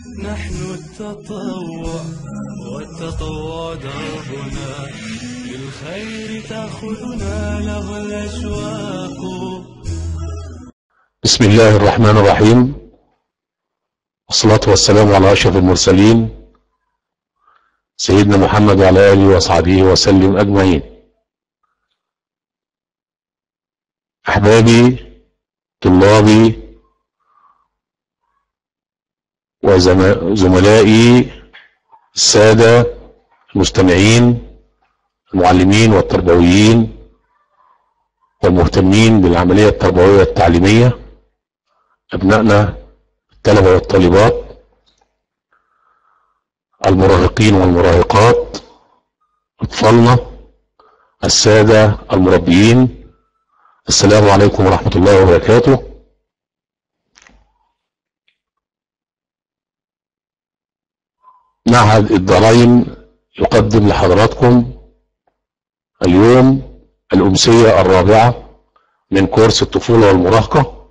نحن التطوع والتطوع دربنا للخير تأخذنا له الأشواق بسم الله الرحمن الرحيم والصلاة والسلام على أشرف المرسلين سيدنا محمد وعلى آله وصحبه وسلم أجمعين أحبابي طلابي وزملائي السادة المستمعين المعلمين والتربويين والمهتمين بالعملية التربوية التعليمية أبنائنا الطلبة والطالبات المراهقين والمراهقات أطفالنا السادة المربيين السلام عليكم ورحمة الله وبركاته معهد الدرايم يقدم لحضراتكم اليوم الأمسية الرابعة من كورس الطفولة والمراهقة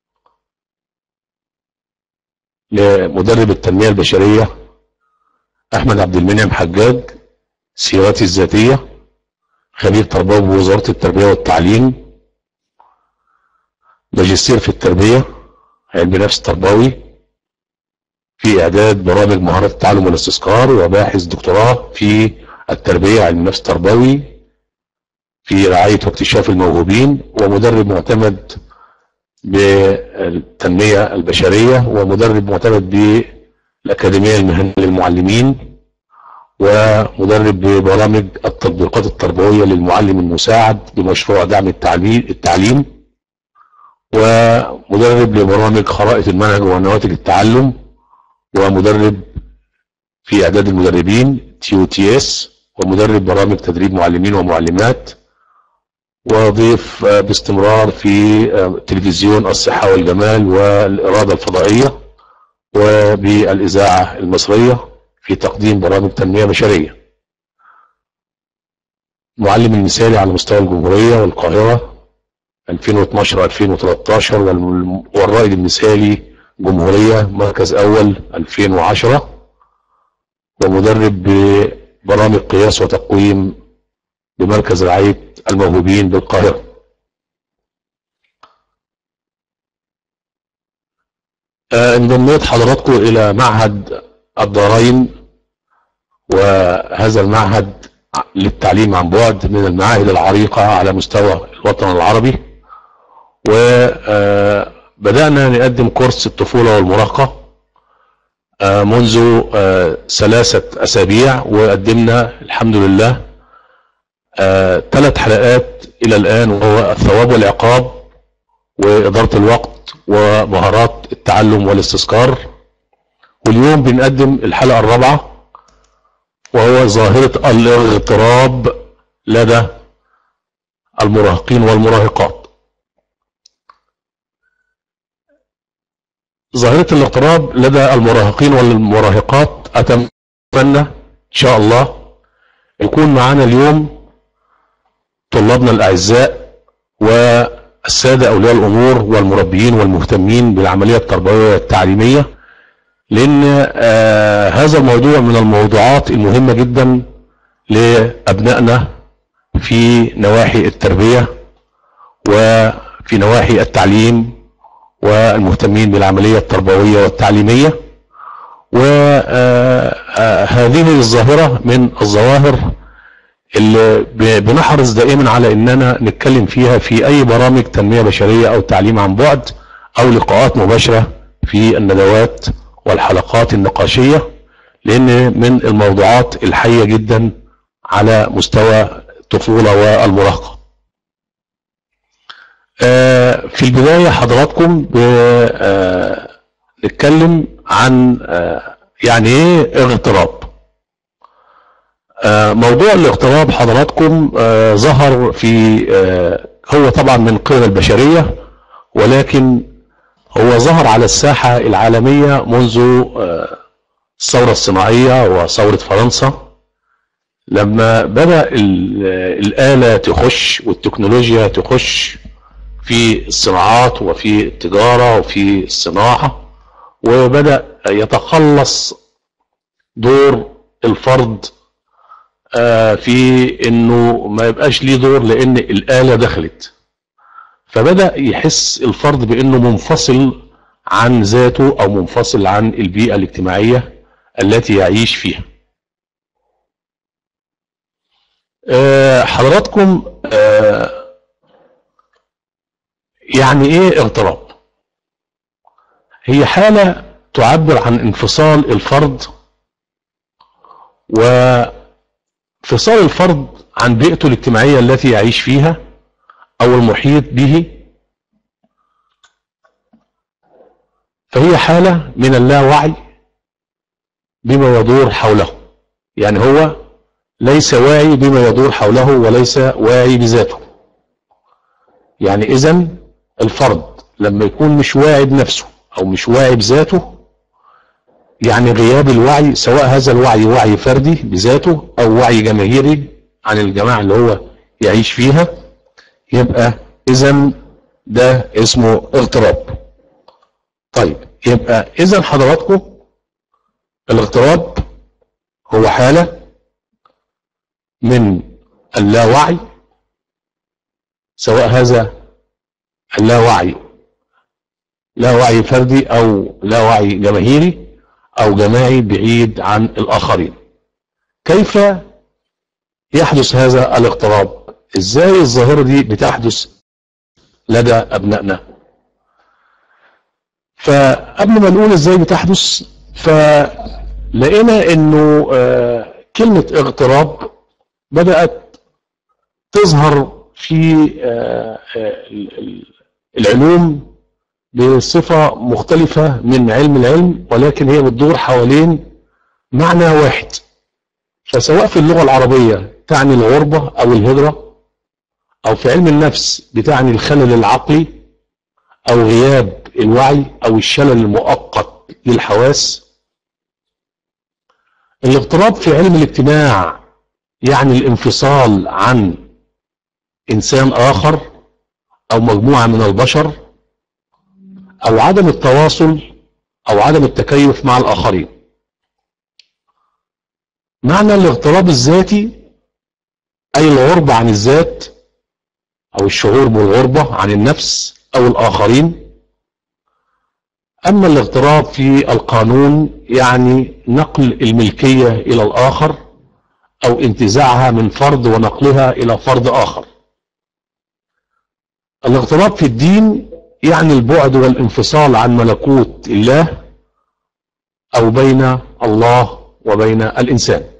لمدرب التنمية البشرية أحمد عبد المنعم حجاج سيرتي الذاتية خبير تربوي بوزارة التربية والتعليم ماجستير في التربية علم نفس تربوي في إعداد برامج مهارات التعلم والاستذكار وباحث دكتوراه في التربية علم نفس تربوي في رعاية واكتشاف الموهوبين ومدرب معتمد بالتنمية البشرية ومدرب معتمد بالأكاديمية المهنية للمعلمين ومدرب ببرامج التطبيقات التربوية للمعلم المساعد بمشروع دعم التعليم, التعليم ومدرب لبرامج خرائط المنهج ونواتج التعلم ومدرب في إعداد المدربين تي او تي اس ومدرب برامج تدريب معلمين ومعلمات وضيف باستمرار في تلفزيون الصحة والجمال والإرادة الفضائية وبالإذاعة المصرية في تقديم برامج تنمية بشرية معلم المثالي على مستوى الجمهورية والقاهرة 2012-2013 والرائد المثالي جمهورية مركز أول 2010 ومدرب ببرامج قياس وتقويم بمركز رعاية الموهوبين بالقاهرة انضميت حضراتكم إلى معهد الدارين وهذا المعهد للتعليم عن بعد من المعاهد العريقة على مستوى الوطن العربي وبدأنا نقدم كورس الطفولة والمراهقة منذ ثلاثة أسابيع وقدمنا الحمد لله ثلاث حلقات إلى الآن وهو الثواب والعقاب وإدارة الوقت ومهارات التعلم والاستذكار واليوم بنقدم الحلقة الرابعة وهو ظاهرة الاغتراب لدى المراهقين والمراهقات ظاهرة الاغتراب لدى المراهقين والمراهقات أتمنى إن شاء الله يكون معنا اليوم طلابنا الأعزاء والسادة أولياء الأمور والمربيين والمهتمين بالعملية التربوية والتعليمية لأن آه هذا الموضوع من الموضوعات المهمة جدا لأبنائنا في نواحي التربية وفي نواحي التعليم والمهتمين بالعملية التربوية والتعليمية وهذه الظاهرة من الظواهر اللي بنحرص دائما على اننا نتكلم فيها في اي برامج تنمية بشرية او تعليم عن بعد او لقاءات مباشرة في الندوات والحلقات النقاشية لان من الموضوعات الحية جدا على مستوى الطفولة والمراهقة في البداية حضراتكم نتكلم عن يعني ايه اغتراب موضوع الاغتراب حضراتكم ظهر في هو طبعا من القيم البشرية ولكن هو ظهر على الساحة العالمية منذ الثورة الصناعية وثورة فرنسا لما بدأ الآلة تخش والتكنولوجيا تخش في الصناعات وفي التجارة وفي الصناعة وبدأ يتخلص دور الفرد آه، في انه ما يبقاش ليه دور لان الآلة دخلت فبدأ يحس الفرد بانه منفصل عن ذاته او منفصل عن البيئة الاجتماعية التي يعيش فيها آه، حضراتكم آه، يعني ايه اغتراب هي حالة تعبر عن انفصال الفرد وانفصال الفرد عن بيئته الاجتماعية التي يعيش فيها او المحيط به فهي حالة من اللاوعي بما يدور حوله يعني هو ليس واعي بما يدور حوله وليس واعي بذاته يعني اذا الفرد لما يكون مش واعي بنفسه او مش واعي بذاته يعني غياب الوعي سواء هذا الوعي وعي فردي بذاته او وعي جماهيري عن الجماعة اللي هو يعيش فيها يبقى اذا ده اسمه اغتراب طيب يبقى اذا حضراتكم الاغتراب هو حالة من اللاوعي سواء هذا اللاوعي لا وعي فردي او لا وعي جماهيري او جماعي بعيد عن الاخرين كيف يحدث هذا الاغتراب ازاي الظاهرة دي بتحدث لدى ابنائنا فقبل ما نقول ازاي بتحدث فلقينا انه آه، كلمة اغتراب بدأت تظهر في آه، آه، ال- ال- العلوم بصفة مختلفة من علم العلم ولكن هي بتدور حوالين معنى واحد فسواء في اللغة العربية تعني الغربة أو الهجرة أو في علم النفس بتعني الخلل العقلي أو غياب الوعي أو الشلل المؤقت للحواس الاضطراب في علم الاجتماع يعني الانفصال عن إنسان آخر أو مجموعة من البشر أو عدم التواصل أو عدم التكيف مع الآخرين معنى الاغتراب الذاتي أي الغربة عن الذات أو الشعور بالغربة عن النفس أو الآخرين أما الاغتراب في القانون يعني نقل الملكية إلى الآخر أو انتزاعها من فرد ونقلها إلى فرد آخر الاغتراب في الدين يعني البعد والانفصال عن ملكوت الله أو بين الله وبين الإنسان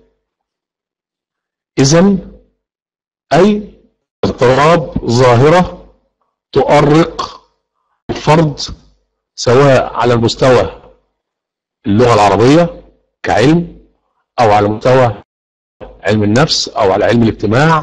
إذا أي اضطراب ظاهرة تؤرق الفرد سواء على المستوى اللغة العربية كعلم أو على مستوى علم النفس أو على علم الاجتماع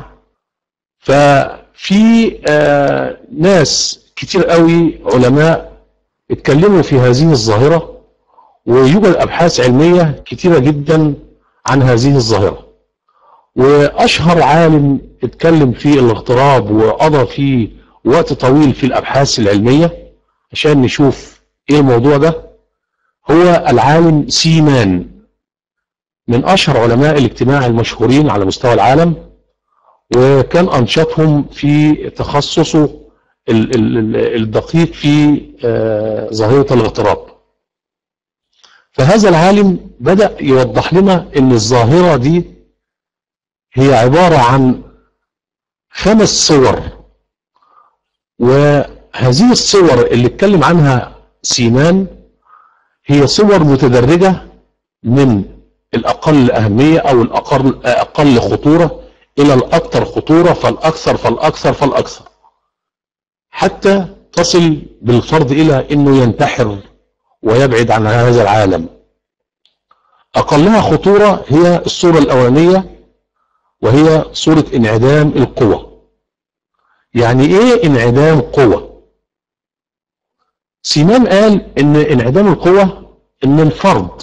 ففي آه ناس كتير قوي علماء اتكلموا في هذه الظاهرة ويوجد أبحاث علمية كتيرة جدا عن هذه الظاهرة وأشهر عالم اتكلم في الاغتراب وقضى فيه وقت طويل في الأبحاث العلمية عشان نشوف ايه الموضوع ده هو العالم سيمان من أشهر علماء الاجتماع المشهورين على مستوى العالم وكان أنشطهم في تخصصه ال- ال- ال- الدقيق في آه، ظاهرة الاغتراب فهذا العالم بدأ يوضح لنا ان الظاهرة دي هي عبارة عن خمس صور وهذه الصور اللي اتكلم عنها سيمان هي صور متدرجة من الأقل أهمية أو الأقل أقل خطورة إلى الأكثر خطورة فالأكثر فالأكثر فالأكثر حتى تصل بالفرد إلى أنه ينتحر ويبعد عن هذا العالم أقلها خطورة هي الصورة الأولانية وهي صورة انعدام القوة يعني إيه انعدام قوة سيمان قال إن انعدام القوة إن الفرد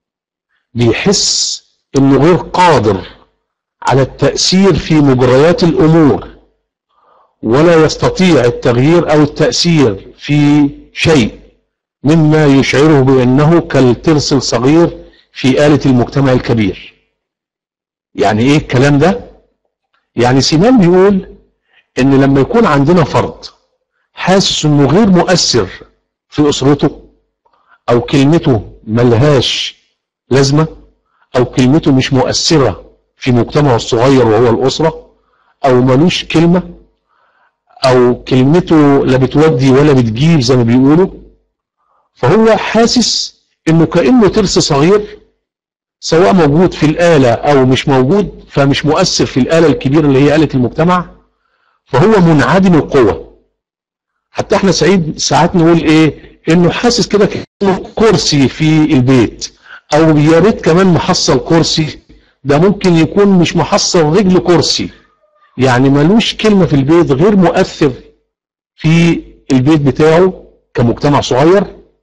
بيحس إنه غير قادر على التأثير في مجريات الأمور ولا يستطيع التغيير أو التأثير في شيء مما يشعره بأنه كالترس الصغير في آلة المجتمع الكبير يعني ايه الكلام ده يعني سيمان بيقول ان لما يكون عندنا فرد حاسس انه غير مؤثر في اسرته او كلمته ملهاش لازمة او كلمته مش مؤثرة في مجتمعه الصغير وهو الاسرة او ملوش كلمة او كلمته لا بتودي ولا بتجيب زي ما بيقولوا فهو حاسس انه كأنه ترس صغير سواء موجود في الآلة او مش موجود فمش مؤثر في الآلة الكبيرة اللي هي آلة المجتمع فهو منعدم القوة حتى احنا سعيد ساعات نقول ايه انه حاسس كده كأنه كرسي في البيت او يا ريت كمان محصل كرسي ده ممكن يكون مش محصل رجل كرسي يعني ملوش كلمة في البيت غير مؤثر في البيت بتاعه كمجتمع صغير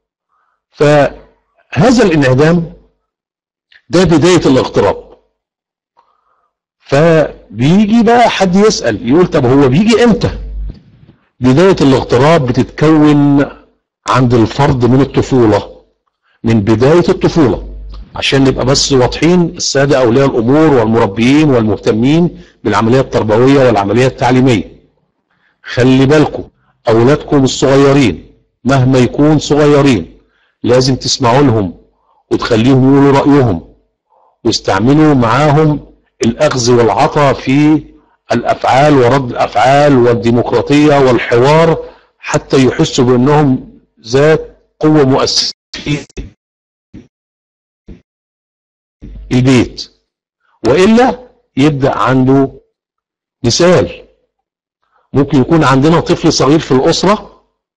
فهذا الانعدام ده بداية الاغتراب فبيجي بقى حد يسأل يقول طب هو بيجي امتى بداية الاغتراب بتتكون عند الفرد من الطفولة من بداية الطفولة عشان نبقى بس واضحين السادة أولياء الأمور والمربيين والمهتمين بالعملية التربوية والعملية التعليمية خلي بالكم أولادكم الصغيرين مهما يكون صغيرين لازم تسمعوا لهم وتخليهم يقولوا رأيهم واستعملوا معاهم الأخذ والعطاء في الأفعال ورد الأفعال والديمقراطية والحوار حتى يحسوا بأنهم ذات قوة مؤسسة في البيت وإلا يبدأ عنده مثال ممكن يكون عندنا طفل صغير في الأسرة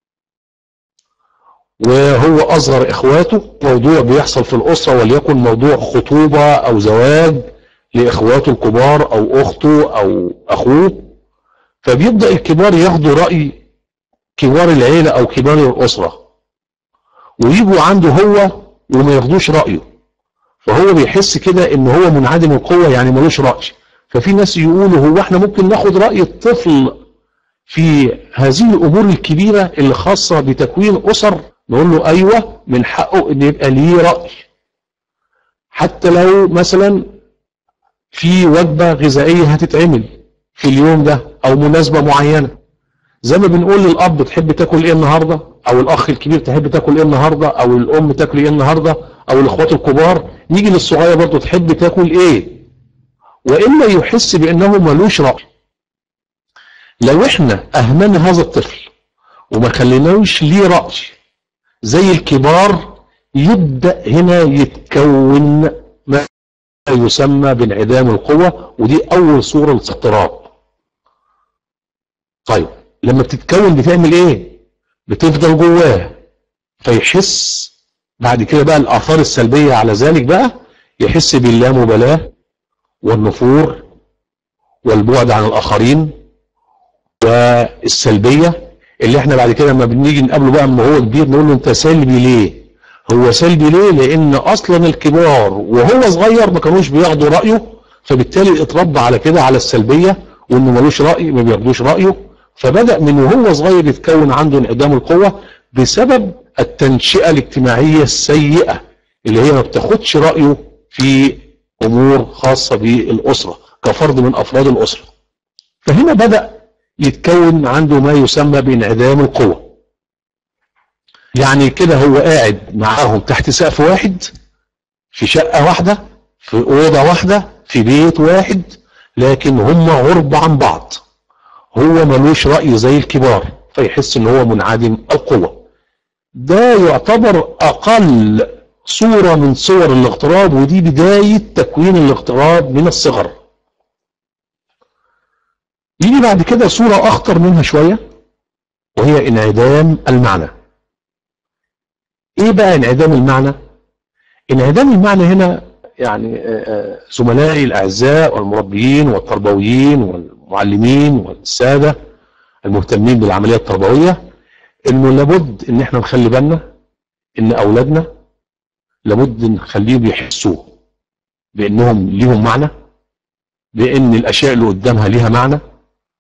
وهو أصغر إخواته موضوع بيحصل في الأسرة وليكن موضوع خطوبة أو زواج لإخواته الكبار أو أخته أو أخوه فبيبدأ الكبار ياخدوا رأي كبار العيلة أو كبار الأسرة ويجوا عنده هو وما ياخدوش رأيه فهو بيحس كده ان هو منعدم القوة يعني ملوش رأي ففي ناس يقولوا هو احنا ممكن ناخد رأي الطفل في هذه الامور الكبيرة اللي خاصة بتكوين اسر نقول له ايوه من حقه ان يبقى ليه رأي حتى لو مثلا في وجبة غذائية هتتعمل في اليوم ده او مناسبة معينة زي ما بنقول للاب تحب تاكل ايه النهاردة او الاخ الكبير تحب تاكل ايه النهاردة او الام تاكل ايه النهاردة او الاخوات الكبار نيجي للصغير برضه تحب تاكل ايه والا يحس بانه ملوش رأي لو احنا اهملنا هذا الطفل وما خليناهوش ليه رأي زي الكبار يبدأ هنا يتكون ما يسمى بانعدام القوة ودي اول صورة للاضطراب طيب لما بتتكون بتعمل ايه بتفضل جواه فيحس بعد كده بقى الاثار السلبية على ذلك بقى يحس باللامبالاة والنفور والبعد عن الاخرين والسلبية اللي احنا بعد كده لما بنيجي نقابله بقى اما هو كبير نقول له انت سلبي ليه هو سلبي ليه لان اصلا الكبار وهو صغير ما كانوش بياخدوا رأيه فبالتالي اتربى على كده على السلبية وانه ملوش رأي ما بياخدوش رأيه فبدأ من وهو صغير يتكون عنده انعدام القوة بسبب التنشئة الاجتماعية السيئة اللي هي ما بتاخدش رأيه في امور خاصة بالاسرة كفرد من افراد الاسرة فهنا بدأ يتكون عنده ما يسمى بانعدام القوة يعني كده هو قاعد معاهم تحت سقف واحد في شقة واحدة في أوضة واحدة في بيت واحد لكن هم غرب عن بعض هو ملوش رأي زي الكبار فيحس ان هو منعدم القوة ده يعتبر اقل صورة من صور الاغتراب ودي بداية تكوين الاغتراب من الصغر يجي بعد كده صورة اخطر منها شوية وهي انعدام المعنى ايه بقى انعدام المعنى انعدام المعنى هنا يعني زملائي الاعزاء والمربيين والتربويين والمعلمين والسادة المهتمين بالعملية التربوية انه لابد ان احنا نخلي بالنا ان اولادنا لابد نخليهم يحسوا بانهم ليهم معنى بان الاشياء اللي قدامها ليها معنى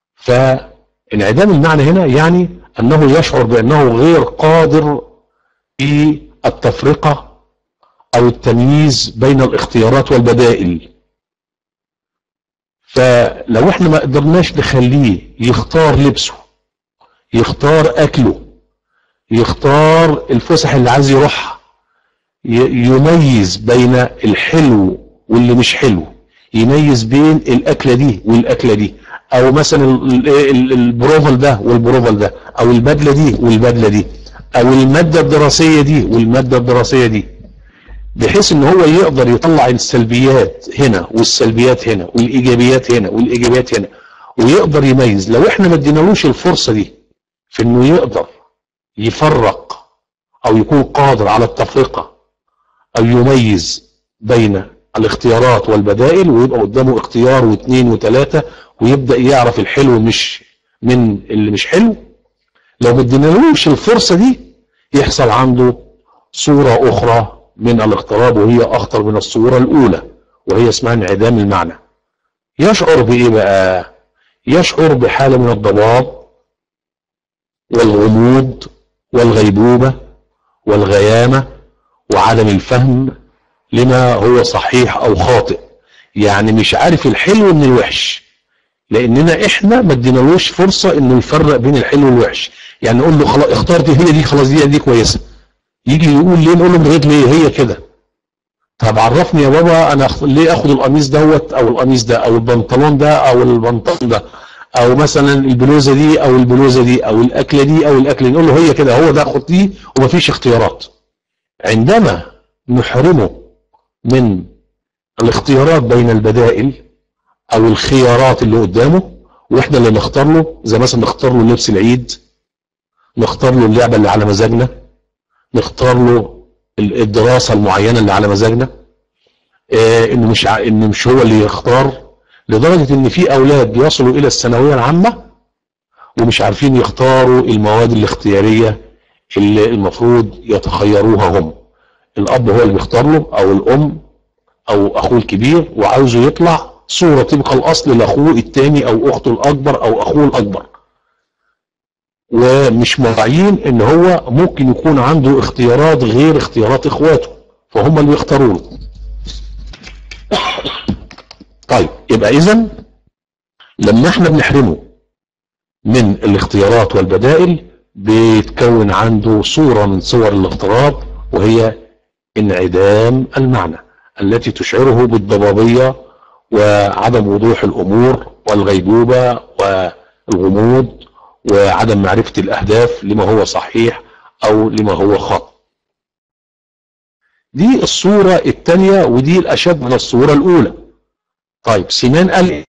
فانعدام المعنى هنا يعني انه يشعر بانه غير قادر في التفرقة او التمييز بين الاختيارات والبدائل فلو احنا ما قدرناش نخليه يختار لبسه يختار اكله يختار الفسح اللي عايز يروحها ي- يميز بين الحلو واللي مش حلو يميز بين الاكله دي والاكله دي او مثلا ال- ال- البروفال ده والبروفال ده او البدله دي والبدله دي او الماده الدراسيه دي والماده الدراسيه دي بحيث ان هو يقدر يطلع السلبيات هنا والسلبيات هنا والايجابيات هنا والايجابيات هنا ويقدر يميز لو احنا ما ادينالوش الفرصه دي في انه يقدر يفرق او يكون قادر على التفرقه او يميز بين الاختيارات والبدائل ويبقى قدامه اختيار واثنين وثلاثه ويبدا يعرف الحلو مش من اللي مش حلو لو ما ادينالوش الفرصه دي يحصل عنده صوره اخرى من الاغتراب وهي اخطر من الصوره الاولى وهي اسمها انعدام المعنى يشعر بايه بقى يشعر بحاله من الضباب والغموض والغيبوبه والغيامه وعدم الفهم لما هو صحيح او خاطئ يعني مش عارف الحلو من الوحش لاننا احنا ما ادينالوش فرصه انه يفرق بين الحلو والوحش يعني نقول له خلاص اختار دي هي دي خلاص دي دي كويسه يجي يقول ليه نقول له من غير ليه هي كده طب عرفني يا بابا انا أخ- ليه اخد القميص دوت او القميص ده او البنطلون ده او البنطلون ده او مثلا البلوزه دي او البلوزه دي او الاكله دي او الاكله دي نقول له هي كده هو ده خد دي ومفيش اختيارات عندما نحرمه من الاختيارات بين البدائل او الخيارات اللي قدامه واحنا اللي نختار له زي مثلا نختار له لبس العيد نختار له اللعبه اللي على مزاجنا نختار له ال- الدراسه المعينه اللي على مزاجنا آه انه مش ع... انه مش هو اللي يختار لدرجه ان في اولاد بيصلوا الى الثانويه العامه ومش عارفين يختاروا المواد الاختياريه اللي المفروض يتخيروها هم الاب هو اللي بيختار له او الام او اخوه الكبير وعاوزه يطلع صوره طبق الاصل لاخوه الثاني او اخته الاكبر او اخوه الاكبر ومش مراعيين ان هو ممكن يكون عنده اختيارات غير اختيارات اخواته فهم اللي يختاروا له طيب يبقى اذا لما احنا بنحرمه من الاختيارات والبدائل بيتكون عنده صورة من صور الاغتراب وهي انعدام المعنى التي تشعره بالضبابية وعدم وضوح الأمور والغيبوبة والغموض وعدم معرفة الأهداف لما هو صحيح أو لما هو خاطئ دي الصورة الثانية ودي الأشد من الصورة الأولى طيب سنان قال إيه؟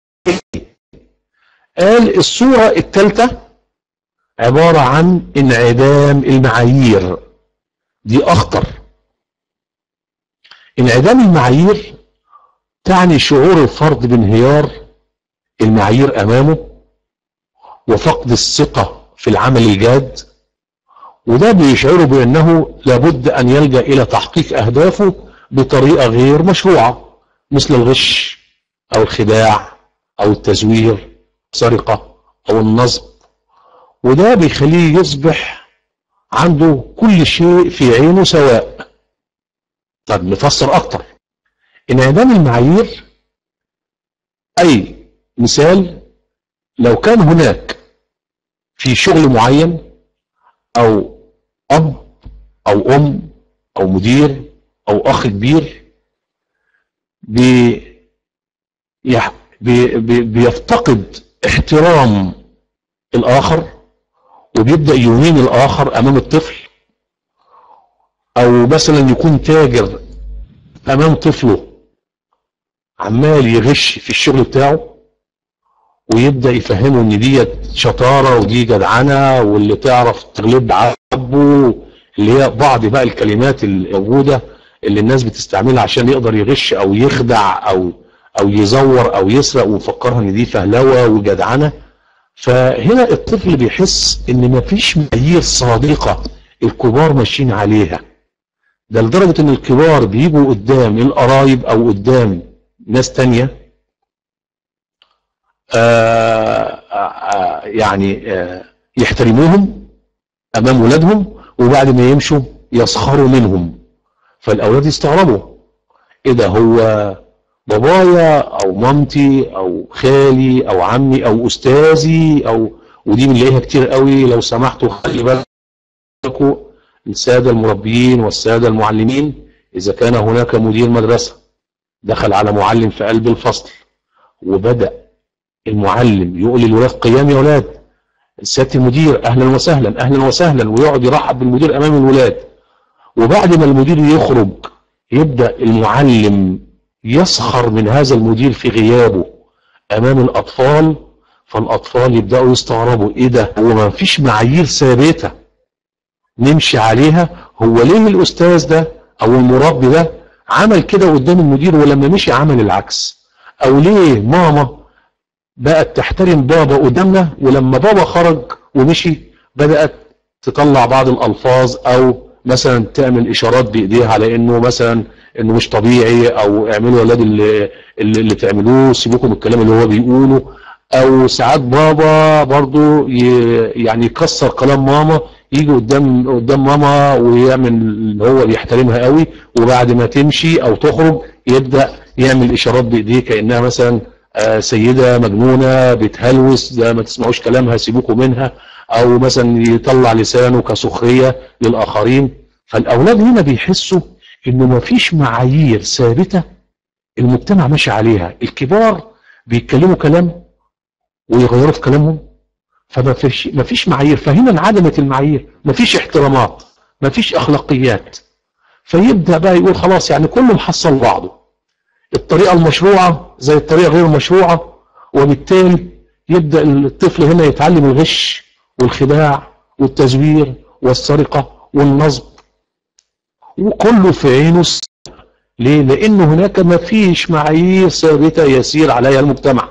قال الصورة الثالثة عبارة عن انعدام المعايير دي أخطر انعدام المعايير تعني شعور الفرد بانهيار المعايير أمامه وفقد الثقة في العمل الجاد وده بيشعره بأنه لابد أن يلجأ إلى تحقيق أهدافه بطريقة غير مشروعة مثل الغش أو الخداع أو التزوير سرقة أو النصب وده بيخليه يصبح عنده كل شيء في عينه سواء طب نفسر أكتر انعدام المعايير أي مثال لو كان هناك في شغل معين أو أب أو أم أو مدير أو أخ كبير بي يح- بي بي بيفتقد احترام الآخر وبيبدأ يهين الآخر أمام الطفل أو مثلا يكون تاجر أمام طفله عمال يغش في الشغل بتاعه ويبدأ يفهمه إن ديت شطارة ودي جدعنة واللي تعرف تغلب عبه اللي هي بعض بقى الكلمات الموجودة اللي الناس بتستعملها عشان يقدر يغش أو يخدع أو أو يزور أو يسرق ويفكرها إن دي فهلوة وجدعنة فهنا الطفل بيحس ان مفيش معايير صادقة الكبار ماشيين عليها ده لدرجة ان الكبار بيجوا قدام القرايب او قدام ناس تانية آآ آآ يعني آآ يحترموهم امام ولادهم وبعد ما يمشوا يسخروا منهم فالاولاد يستغربوا ايه ده هو بابايا او مامتي او خالي او عمي او استاذي او ودي بنلاقيها كتير قوي لو سمحتوا خلي بالكم الساده المربيين والساده المعلمين اذا كان هناك مدير مدرسه دخل على معلم في قلب الفصل وبدا المعلم يقول للولاد قيام يا ولاد سياده المدير اهلا وسهلا اهلا وسهلا ويقعد يرحب بالمدير امام الولاد وبعد ما المدير يخرج يبدا المعلم يسخر من هذا المدير في غيابه امام الاطفال فالاطفال يبداوا يستغربوا ايه ده هو ما فيش معايير ثابته نمشي عليها هو ليه الاستاذ ده او المربي ده عمل كده قدام المدير ولما مشي عمل العكس او ليه ماما بقت تحترم بابا قدامنا ولما بابا خرج ومشي بدأت تطلع بعض الألفاظ أو مثلا تعمل إشارات بإيديها على إنه مثلا إنه مش طبيعي أو اعملوا يا ولاد اللي, اللي, اللي تعملوه سيبوكم من الكلام اللي هو بيقوله أو ساعات بابا برضو ي- يعني يكسر كلام ماما يجي قدام قدام ماما ويعمل اللي هو بيحترمها قوي وبعد ما تمشي أو تخرج يبدأ يعمل إشارات بإيديه كأنها مثلا آه، سيدة مجنونة بتهلوس ده ما تسمعوش كلامها سيبوكوا منها او مثلا يطلع لسانه كسخرية للآخرين فالأولاد هنا بيحسوا انه ما فيش معايير ثابتة المجتمع ماشي عليها الكبار بيتكلموا كلام ويغيروا في كلامهم فما فيش ما فيش معايير فهنا انعدمت المعايير ما فيش احترامات ما فيش اخلاقيات فيبدا بقى يقول خلاص يعني كله محصل بعضه الطريقه المشروعه زي الطريقه غير المشروعه وبالتالي يبدا الطفل هنا يتعلم الغش والخداع والتزوير والسرقه والنصب وكله في عينه الس- ليه؟ لأن هناك ما فيش معايير ثابتة يسير عليها المجتمع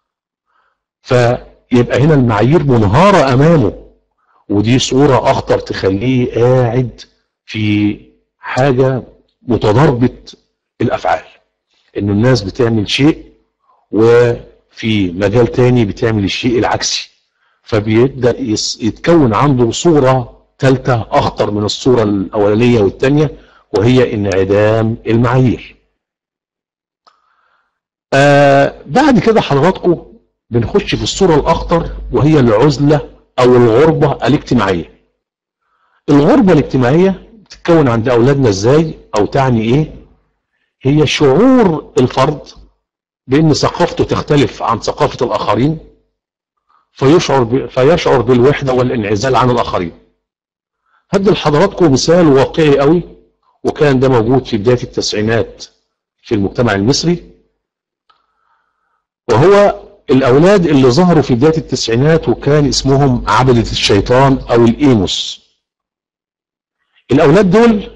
فيبقى هنا المعايير منهارة أمامه ودي صورة أخطر تخليه قاعد في حاجة متضاربة الأفعال إن الناس بتعمل شيء وفي مجال تاني بتعمل الشيء العكسي فبيبدأ يس- يتكون عنده صورة ثالثة أخطر من الصورة الأولانية والثانية وهي انعدام المعايير آه بعد كده حضراتكم بنخش في الصورة الأخطر وهي العزلة أو الغربة الاجتماعية الغربة الاجتماعية بتتكون عند أولادنا إزاي أو تعني إيه هي شعور الفرد بأن ثقافته تختلف عن ثقافة الآخرين فيشعر ب... فيشعر بالوحدة والانعزال عن الآخرين هدي لحضراتكم مثال واقعي قوي وكان ده موجود في بداية التسعينات في المجتمع المصري وهو الأولاد اللي ظهروا في بداية التسعينات وكان اسمهم عبدة الشيطان أو الإيموس الأولاد دول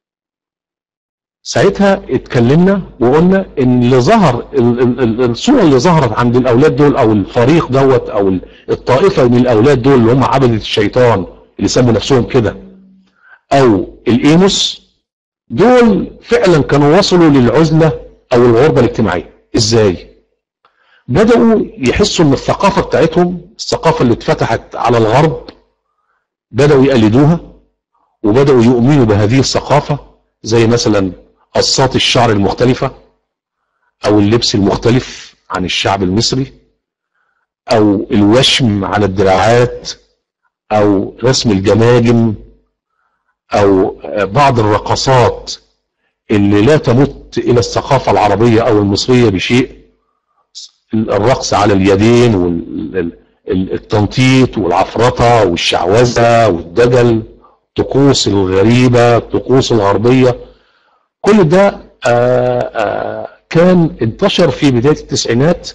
ساعتها اتكلمنا وقلنا ان اللي ظهر ال- ال- ال- الصورة اللي ظهرت عند الأولاد دول أو الفريق دوت أو ال- الطائفة من الأولاد دول اللي هم عبدة الشيطان اللي سموا نفسهم كده أو الإيموس دول فعلا كانوا وصلوا للعزلة أو الغربة الاجتماعية إزاي؟ بدأوا يحسوا ان الثقافة بتاعتهم الثقافة اللي اتفتحت على الغرب بدأوا يقلدوها وبدأوا يؤمنوا بهذه الثقافة زي مثلا قصات الشعر المختلفة او اللبس المختلف عن الشعب المصري او الوشم على الدراعات او رسم الجماجم او بعض الرقصات اللي لا تمت الى الثقافة العربية او المصرية بشيء الرقص على اليدين والتنطيط والعفرطة والشعوذة والدجل الطقوس الغريبة الطقوس الغربية كل ده آآ آآ كان انتشر في بداية التسعينات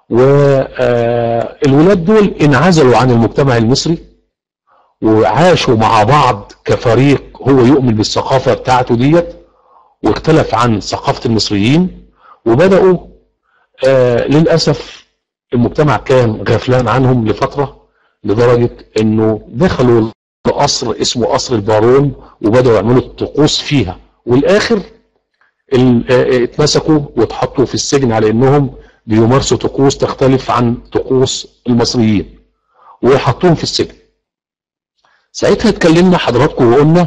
والولاد دول انعزلوا عن المجتمع المصري وعاشوا مع بعض كفريق هو يؤمن بالثقافة بتاعته ديت واختلف عن ثقافة المصريين وبدأوا آه للأسف المجتمع كان غفلان عنهم لفترة لدرجة انه دخلوا لقصر اسمه قصر البارون وبدأوا يعملوا الطقوس فيها والاخر ال- آه، اتمسكوا واتحطوا في السجن على انهم بيمارسوا طقوس تختلف عن طقوس المصريين وحطوهم في السجن ساعتها اتكلمنا حضراتكم وقلنا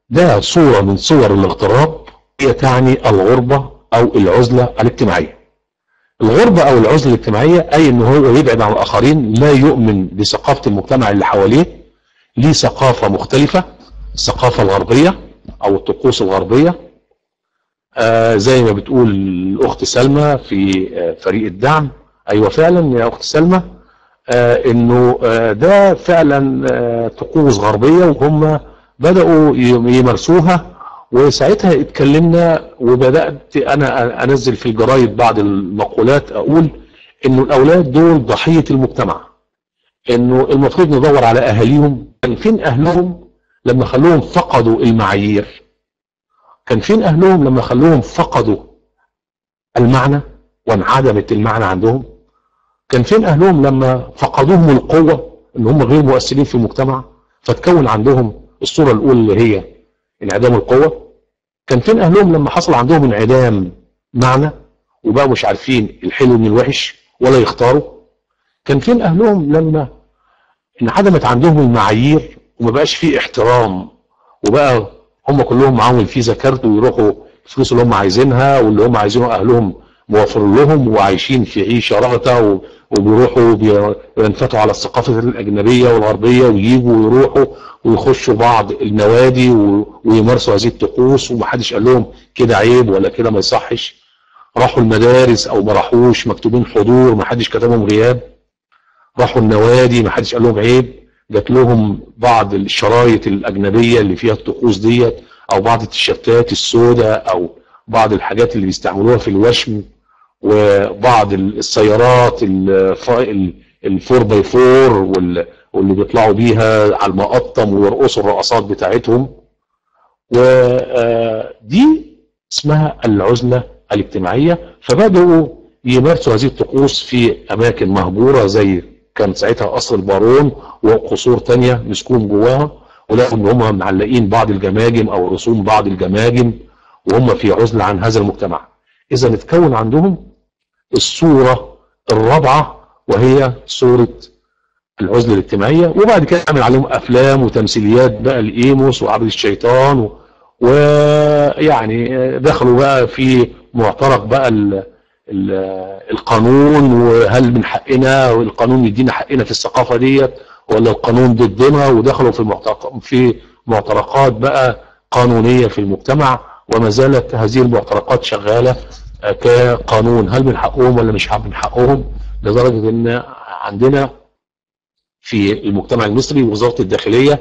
ده صورة من صور الاغتراب هي تعني الغربة أو العزلة الاجتماعية الغربة أو العزلة الاجتماعية أي أنه هو يبعد عن الآخرين لا يؤمن بثقافة المجتمع اللي حواليه ليه ثقافة مختلفة الثقافة الغربية أو الطقوس الغربية آه زي ما بتقول الأخت سلمى في آه فريق الدعم أيوة فعلا يا أخت سلمى آه انه آه ده فعلا آه طقوس غربية وهم بدأوا يمارسوها وساعتها اتكلمنا وبدأت انا انزل في الجرايد بعض المقولات اقول انه الاولاد دول ضحية المجتمع انه المفروض ندور على اهاليهم كان فين اهلهم لما خلوهم فقدوا المعايير كان فين اهلهم لما خلوهم فقدوا المعنى وانعدمت المعنى عندهم كان فين اهلهم لما فقدوهم القوة ان هم غير مؤثرين في المجتمع فتكون عندهم الصورة الاولى اللي هي انعدام القوة كان فين اهلهم لما حصل عندهم انعدام معنى وبقوا مش عارفين الحلو من الوحش ولا يختاروا كان فين اهلهم لما انعدمت عندهم المعايير وما بقاش فيه احترام وبقى هم كلهم معاهم الفيزا كارت ويروحوا الفلوس اللي هم عايزينها واللي هم عايزينه اهلهم موفر لهم وعايشين في عيشه رغده وبيروحوا بينفتحوا على الثقافه الاجنبيه والغربيه ويجيبوا ويروحوا ويخشوا بعض النوادي ويمارسوا هذه الطقوس ومحدش قال لهم كده عيب ولا كده ما يصحش راحوا المدارس او ما راحوش مكتوبين حضور ما حدش كتبهم غياب راحوا النوادي ما حدش قال لهم عيب جات لهم بعض الشرايط الاجنبيه اللي فيها الطقوس ديت او بعض التيشيرتات السوداء او بعض الحاجات اللي بيستعملوها في الوشم وبعض السيارات الفور باي فور واللي بيطلعوا بيها على المقطم ويرقصوا الرقصات بتاعتهم ودي اسمها العزلة الاجتماعية فبدأوا يمارسوا هذه الطقوس في أماكن مهجورة زي كان ساعتها قصر البارون وقصور تانية مسكوهم جواها ولقوا ان هم معلقين بعض الجماجم او رسوم بعض الجماجم وهم في عزلة عن هذا المجتمع اذا اتكون عندهم الصورة الرابعة وهي صورة العزلة الاجتماعية وبعد كده عمل عليهم افلام وتمثيليات بقى الايموس وعبد الشيطان ويعني دخلوا بقى في معترك بقى ال ال القانون وهل من حقنا والقانون يدينا حقنا في الثقافة ديت ولا القانون ضدنا ودخلوا في معترك في معتركات بقى قانونية في المجتمع وما زالت هذه المعتركات شغالة كقانون هل من حقهم ولا مش من حقهم لدرجة ان عندنا في المجتمع المصري وزارة الداخلية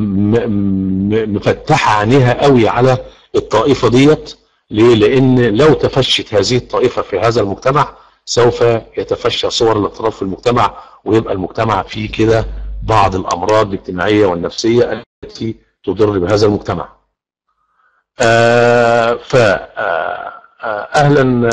مفتحة عينيها قوي على الطائفة ديت ليه؟ لان لو تفشت هذه الطائفة في هذا المجتمع سوف يتفشى صور الاضطراب في المجتمع ويبقى المجتمع فيه كده بعض الامراض الاجتماعية والنفسية التي تضر بهذا المجتمع آه ف آه اهلا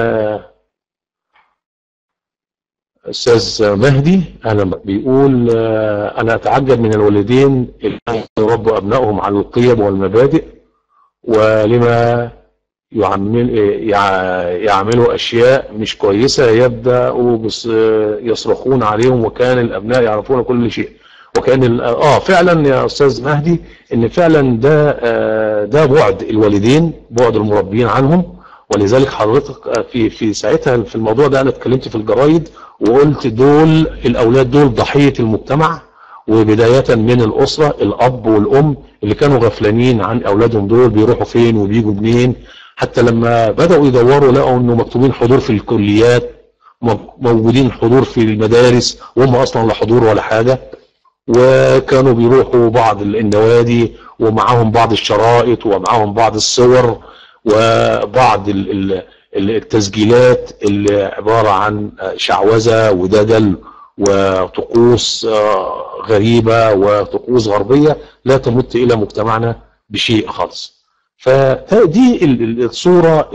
استاذ مهدي اهلا بيقول انا اتعجب من الوالدين اللي يربوا ابنائهم على القيم والمبادئ ولما يعمل يعملوا اشياء مش كويسه يبداوا بس يصرخون عليهم وكان الابناء يعرفون كل شيء وكان اه فعلا يا استاذ مهدي ان فعلا ده ده بعد الوالدين بعد المربيين عنهم ولذلك حضرتك في في ساعتها في الموضوع ده انا اتكلمت في الجرايد وقلت دول الاولاد دول ضحيه المجتمع وبدايه من الاسره الاب والام اللي كانوا غفلانين عن اولادهم دول بيروحوا فين وبيجوا منين حتى لما بداوا يدوروا لقوا انه مكتوبين حضور في الكليات موجودين حضور في المدارس وهم اصلا لا حضور ولا حاجه وكانوا بيروحوا بعض النوادي ومعاهم بعض الشرائط ومعاهم بعض الصور وبعض التسجيلات اللي عبارة عن شعوذة ودجل وطقوس غريبة وطقوس غربية لا تمت إلى مجتمعنا بشيء خالص فدي الصورة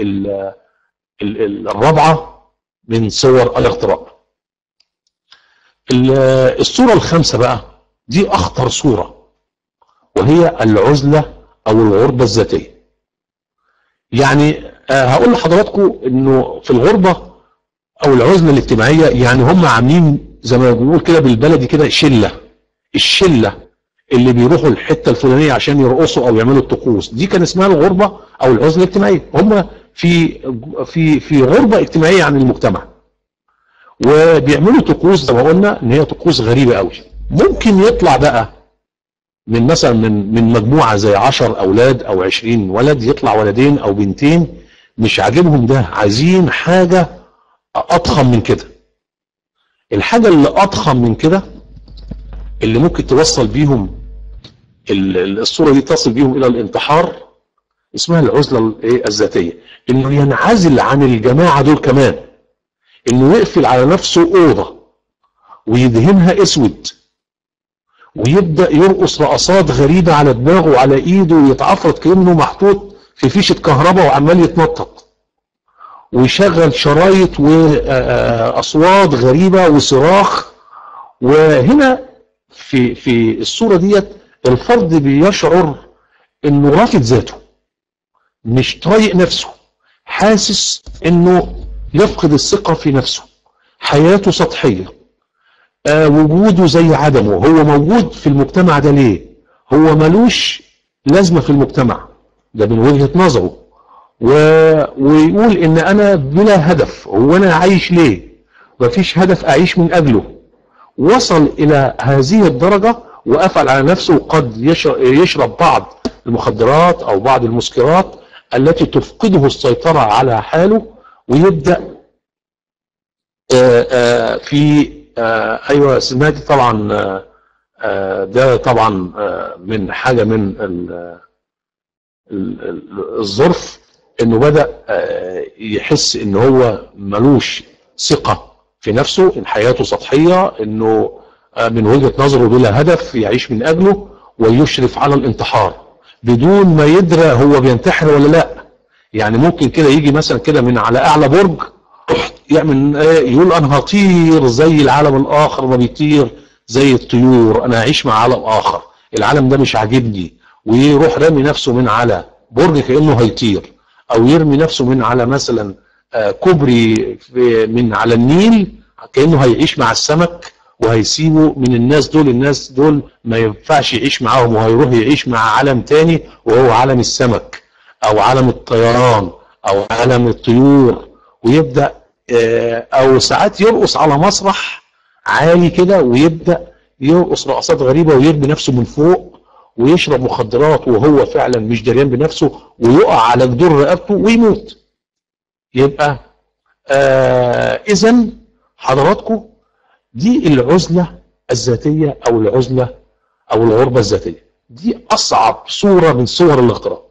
الرابعة من صور الاغتراب الصورة الخامسة بقى دي أخطر صورة وهي العزلة أو الغربة الذاتية يعني هقول لحضراتكم انه في الغربة او العزلة الاجتماعية يعني هم عاملين زي ما بنقول كده بالبلدي كده شلة الشلة اللي بيروحوا الحته الفلانيه عشان يرقصوا او يعملوا الطقوس دي كان اسمها الغربه او العزله الاجتماعيه هم في في في غربه اجتماعيه عن المجتمع وبيعملوا طقوس زي ما قلنا ان هي طقوس غريبه قوي ممكن يطلع بقى من مثلا من من مجموعه زي 10 اولاد او 20 ولد يطلع ولدين او بنتين مش عاجبهم ده عايزين حاجه اضخم من كده الحاجه اللي اضخم من كده اللي ممكن توصل بيهم ال- ال- الصوره دي تصل بيهم الى الانتحار اسمها العزله الايه الذاتيه انه ينعزل عن الجماعه دول كمان انه يقفل على نفسه اوضه ويدهنها اسود ويبدا يرقص رقصات غريبه على دماغه وعلى ايده ويتعفرت كانه محطوط في فيشه كهرباء وعمال يتنطط ويشغل شرايط واصوات غريبه وصراخ وهنا في في الصوره ديت الفرد بيشعر انه رافض ذاته مش طايق نفسه حاسس انه يفقد الثقه في نفسه حياته سطحيه آه وجوده زي عدمه هو موجود في المجتمع ده ليه هو ملوش لازمه في المجتمع ده من وجهه نظره و... ويقول ان انا بلا هدف هو انا عايش ليه مفيش هدف اعيش من اجله وصل الى هذه الدرجة وقفل على نفسه وقد يشرب, يشرب بعض المخدرات او بعض المسكرات التي تفقده السيطرة على حاله ويبدأ آآ آآ في آآ ايوه سمعت طبعا آآ ده طبعا آآ من حاجة من ال- ال- ال- الظرف انه بدأ آه، يحس ان هو ملوش ثقة في نفسه ان حياته سطحية انه آه، من وجهة نظره بلا هدف يعيش من اجله ويشرف على الانتحار بدون ما يدرى هو بينتحر ولا لا يعني ممكن كده يجي مثلا كده من على اعلى برج يعمل آه، يقول انا هطير زي العالم الاخر ما بيطير زي الطيور انا هعيش مع عالم اخر العالم ده مش عاجبني ويروح رامي نفسه من على برج كانه هيطير او يرمي نفسه من على مثلا آه، كوبري في- من على النيل كانه هيعيش مع السمك وهيسيبه من الناس دول الناس دول ما ينفعش يعيش معاهم وهيروح يعيش مع عالم تاني وهو عالم السمك او عالم الطيران او عالم الطيور ويبدا آه، او ساعات يرقص على مسرح عالي كده ويبدا يرقص رقصات غريبه ويرمي نفسه من فوق ويشرب مخدرات وهو فعلا مش دريان بنفسه ويقع على جدور رقبته ويموت يبقى آه اذا حضراتكم دي العزله الذاتيه او العزله او الغربه الذاتيه دي اصعب صوره من صور الاغتراب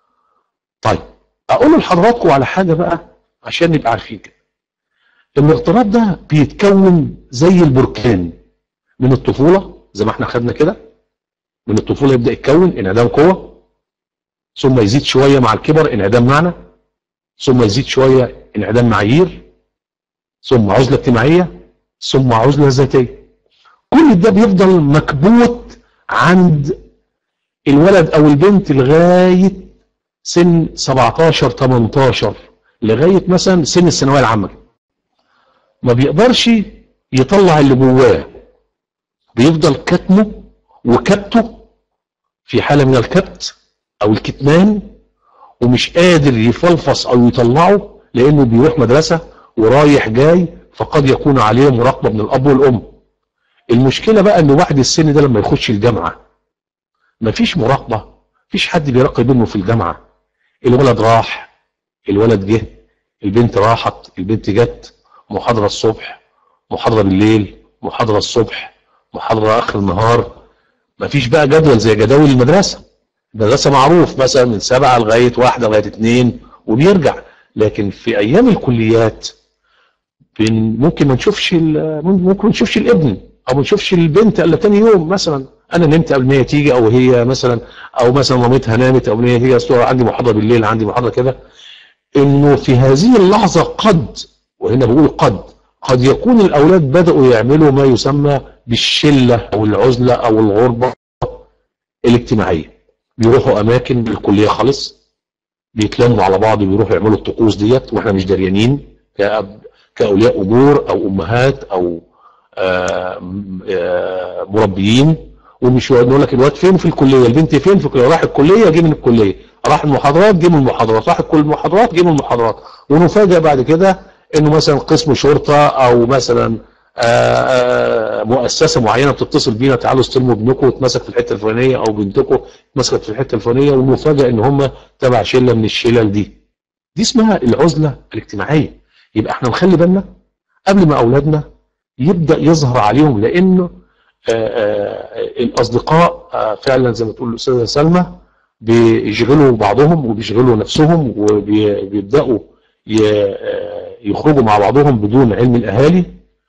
طيب اقول لحضراتكم على حاجه بقى عشان نبقى عارفين كده الاغتراب ده بيتكون زي البركان من الطفوله زي ما احنا خدنا كده من الطفوله يبدا يتكون انعدام قوه ثم يزيد شويه مع الكبر انعدام معنى ثم يزيد شويه انعدام معايير ثم عزله اجتماعيه ثم عزله ذاتيه كل ده بيفضل مكبوت عند الولد او البنت لغايه سن 17 18 لغايه مثلا سن الثانويه العامه ما بيقدرش يطلع اللي جواه بيفضل كتمه وكبته في حاله من الكبت او الكتمان ومش قادر يفلفص او يطلعه لانه بيروح مدرسه ورايح جاي فقد يكون عليه مراقبه من الاب والام المشكله بقى ان بعد السن ده لما يخش الجامعه مفيش مراقبه مفيش حد بيراقب ابنه في الجامعه الولد راح الولد جه البنت راحت البنت جت محاضره الصبح محاضره بالليل محاضره الصبح محاضره اخر النهار مفيش بقى جدول زي جداول المدرسه المدرسه معروف مثلا من سبعه لغايه واحده لغايه اثنين وبيرجع لكن في ايام الكليات بن- ممكن ما نشوفش ال- ممكن ما نشوفش الابن او ما نشوفش البنت الا تاني يوم مثلا انا نمت قبل ما هي تيجي او هي مثلا او مثلا مامتها نامت او ان هي تيجي أصل عندي محاضره بالليل عندي محاضره كده انه في هذه اللحظه قد وهنا بقول قد قد يكون الاولاد بداوا يعملوا ما يسمى بالشله او العزله او الغربه الاجتماعيه بيروحوا اماكن الكليه خالص بيتلموا على بعض وبيروحوا يعملوا الطقوس ديت واحنا مش دريانين كأب كاولياء امور او امهات او آه، م- آه، مربيين ومش نقول لك الواد فين في الكليه البنت فين في الكليه راح الكليه جه من الكليه راح المحاضرات جه من المحاضرات راح كل المحاضرات جه من المحاضرات ونفاجئ بعد كده انه مثلا قسم شرطه او مثلا آآ آآ مؤسسه معينه بتتصل بينا تعالوا استلموا ابنكم اتمسك في الحته الفلانيه او بنتكم اتمسكت في الحته الفلانيه ونفاجئ ان هم تبع شله من الشلل دي دي اسمها العزله الاجتماعيه يبقى احنا نخلي بالنا قبل ما اولادنا يبدا يظهر عليهم لانه الاصدقاء فعلا زي ما تقول الاستاذه سلمى بيشغلوا بعضهم وبيشغلوا نفسهم وبيبداوا يخرجوا مع بعضهم بدون علم الاهالي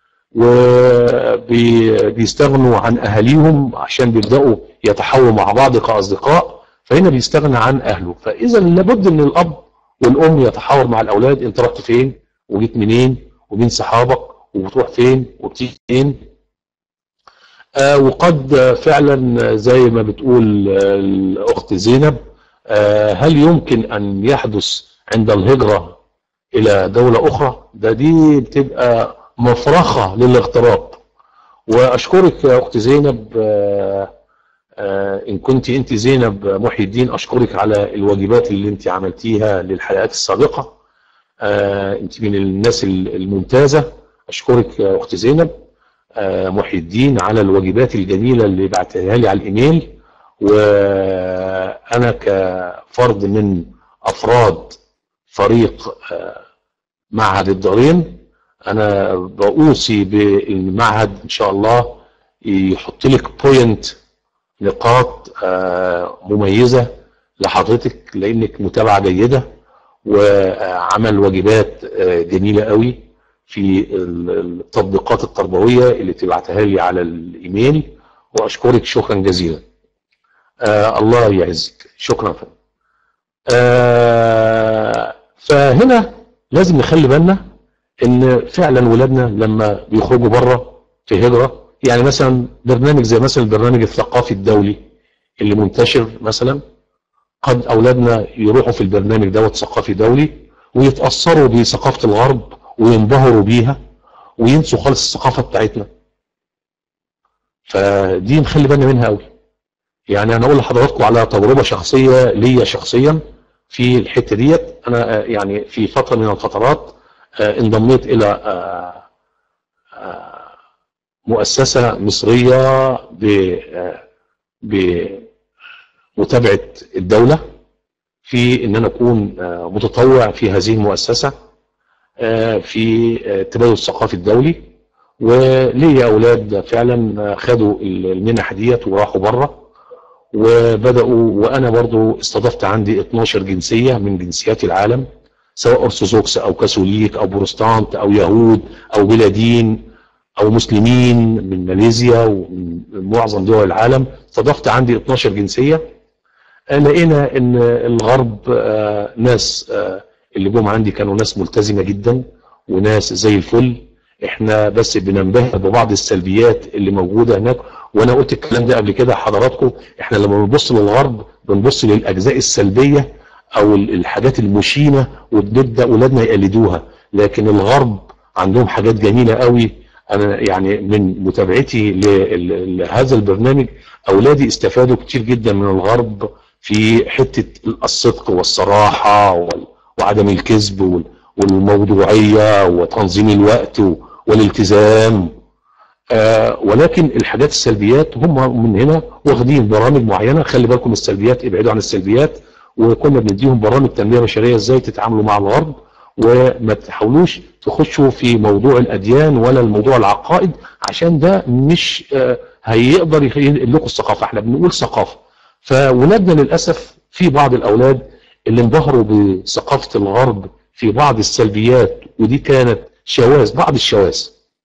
وبيستغنوا عن اهاليهم عشان بيبداوا يتحولوا مع بعض كاصدقاء فهنا بيستغنى عن اهله فاذا لابد ان الاب والام يتحاور مع الاولاد انت رحت فين وجيت منين ومين صحابك وبتروح فين وبتيجي فين آه وقد فعلا زي ما بتقول آه الاخت زينب آه هل يمكن ان يحدث عند الهجره الى دوله اخرى ده دي بتبقى مفرخه للاغتراب واشكرك يا اخت زينب ان كنت انت زينب محي الدين اشكرك على الواجبات اللي انت عملتيها للحلقات السابقه انت من الناس الممتازه اشكرك يا اخت زينب محي الدين على الواجبات الجميله اللي بعتها لي على الايميل وانا كفرد من افراد فريق معهد الدارين انا بأوصي بالمعهد ان شاء الله يحط لك بوينت نقاط مميزه لحضرتك لانك متابعه جيده وعمل واجبات جميله قوي في التطبيقات التربويه اللي تبعتها لي على الايميل واشكرك شكرا جزيلا آه الله يعزك شكرا فندم آه فهنا لازم نخلي بالنا ان فعلا ولادنا لما بيخرجوا بره في هجره يعني مثلا برنامج زي مثلا البرنامج الثقافي الدولي اللي منتشر مثلا قد اولادنا يروحوا في البرنامج دوت ثقافي دولي ويتاثروا بثقافه الغرب وينبهروا بيها وينسوا خالص الثقافه بتاعتنا فدي نخلي بالنا منها قوي يعني انا اقول لحضراتكم على تجربه شخصيه ليا شخصيا في الحته ديت انا يعني في فتره من الفترات انضميت الى مؤسسه مصريه بمتابعه الدوله في ان انا اكون متطوع في هذه المؤسسه في التبادل الثقافي الدولي وليا اولاد فعلا خدوا المنح ديت وراحوا بره وبداوا وانا برضو استضفت عندي 12 جنسيه من جنسيات العالم سواء ارثوذكس او كاثوليك او بروتستانت او يهود او بلا دين او مسلمين من ماليزيا ومن معظم دول العالم استضفت عندي 12 جنسيه لقينا ان الغرب ناس اللي جم عندي كانوا ناس ملتزمه جدا وناس زي الفل احنا بس بننبهر ببعض السلبيات اللي موجوده هناك وانا قلت الكلام ده قبل كده حضراتكم احنا لما بنبص للغرب بنبص للاجزاء السلبيه او الحاجات المشينه وبنبدا اولادنا يقلدوها لكن الغرب عندهم حاجات جميله قوي انا يعني من متابعتي لهذا البرنامج اولادي استفادوا كتير جدا من الغرب في حته الصدق والصراحه وعدم الكذب والموضوعيه وتنظيم الوقت والالتزام آه ولكن الحاجات السلبيات هم من هنا واخدين برامج معينه خلي بالكم السلبيات ابعدوا عن السلبيات وكنا بنديهم برامج تنميه بشريه ازاي تتعاملوا مع الغرب وما تحاولوش تخشوا في موضوع الاديان ولا الموضوع العقائد عشان ده مش آه هيقدر ينقل لكم الثقافه احنا بنقول ثقافه فولادنا للاسف في بعض الاولاد اللي انبهروا بثقافه الغرب في بعض السلبيات ودي كانت شواذ بعض الشواذ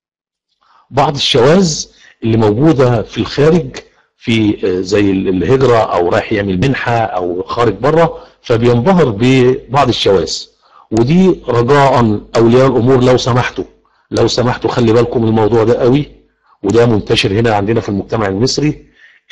بعض الشواذ اللي موجوده في الخارج في زي الهجره او رايح يعمل منحه او خارج بره فبينبهر ببعض الشواذ ودي رجاء اولياء الامور لو سمحتوا لو سمحتوا خلي بالكم الموضوع ده قوي وده منتشر هنا عندنا في المجتمع المصري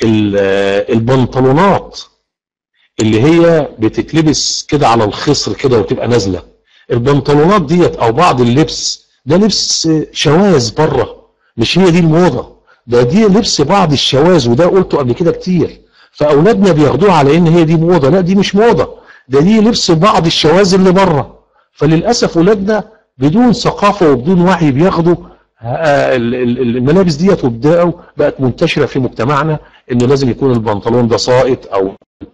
البنطلونات اللي هي بتتلبس كده على الخصر كده وتبقى نازله البنطلونات ديت او بعض اللبس ده لبس شواذ بره مش هي دي الموضه ده دي لبس بعض الشواذ وده قلته قبل كده كتير فاولادنا بياخدوها على ان هي دي موضه لا دي مش موضه ده دي لبس بعض الشواذ اللي بره فللاسف اولادنا بدون ثقافه وبدون وعي بياخدوا آه، ال- ال- الملابس ديت وبداوا بقت منتشره في مجتمعنا انه لازم يكون البنطلون ده ساقط او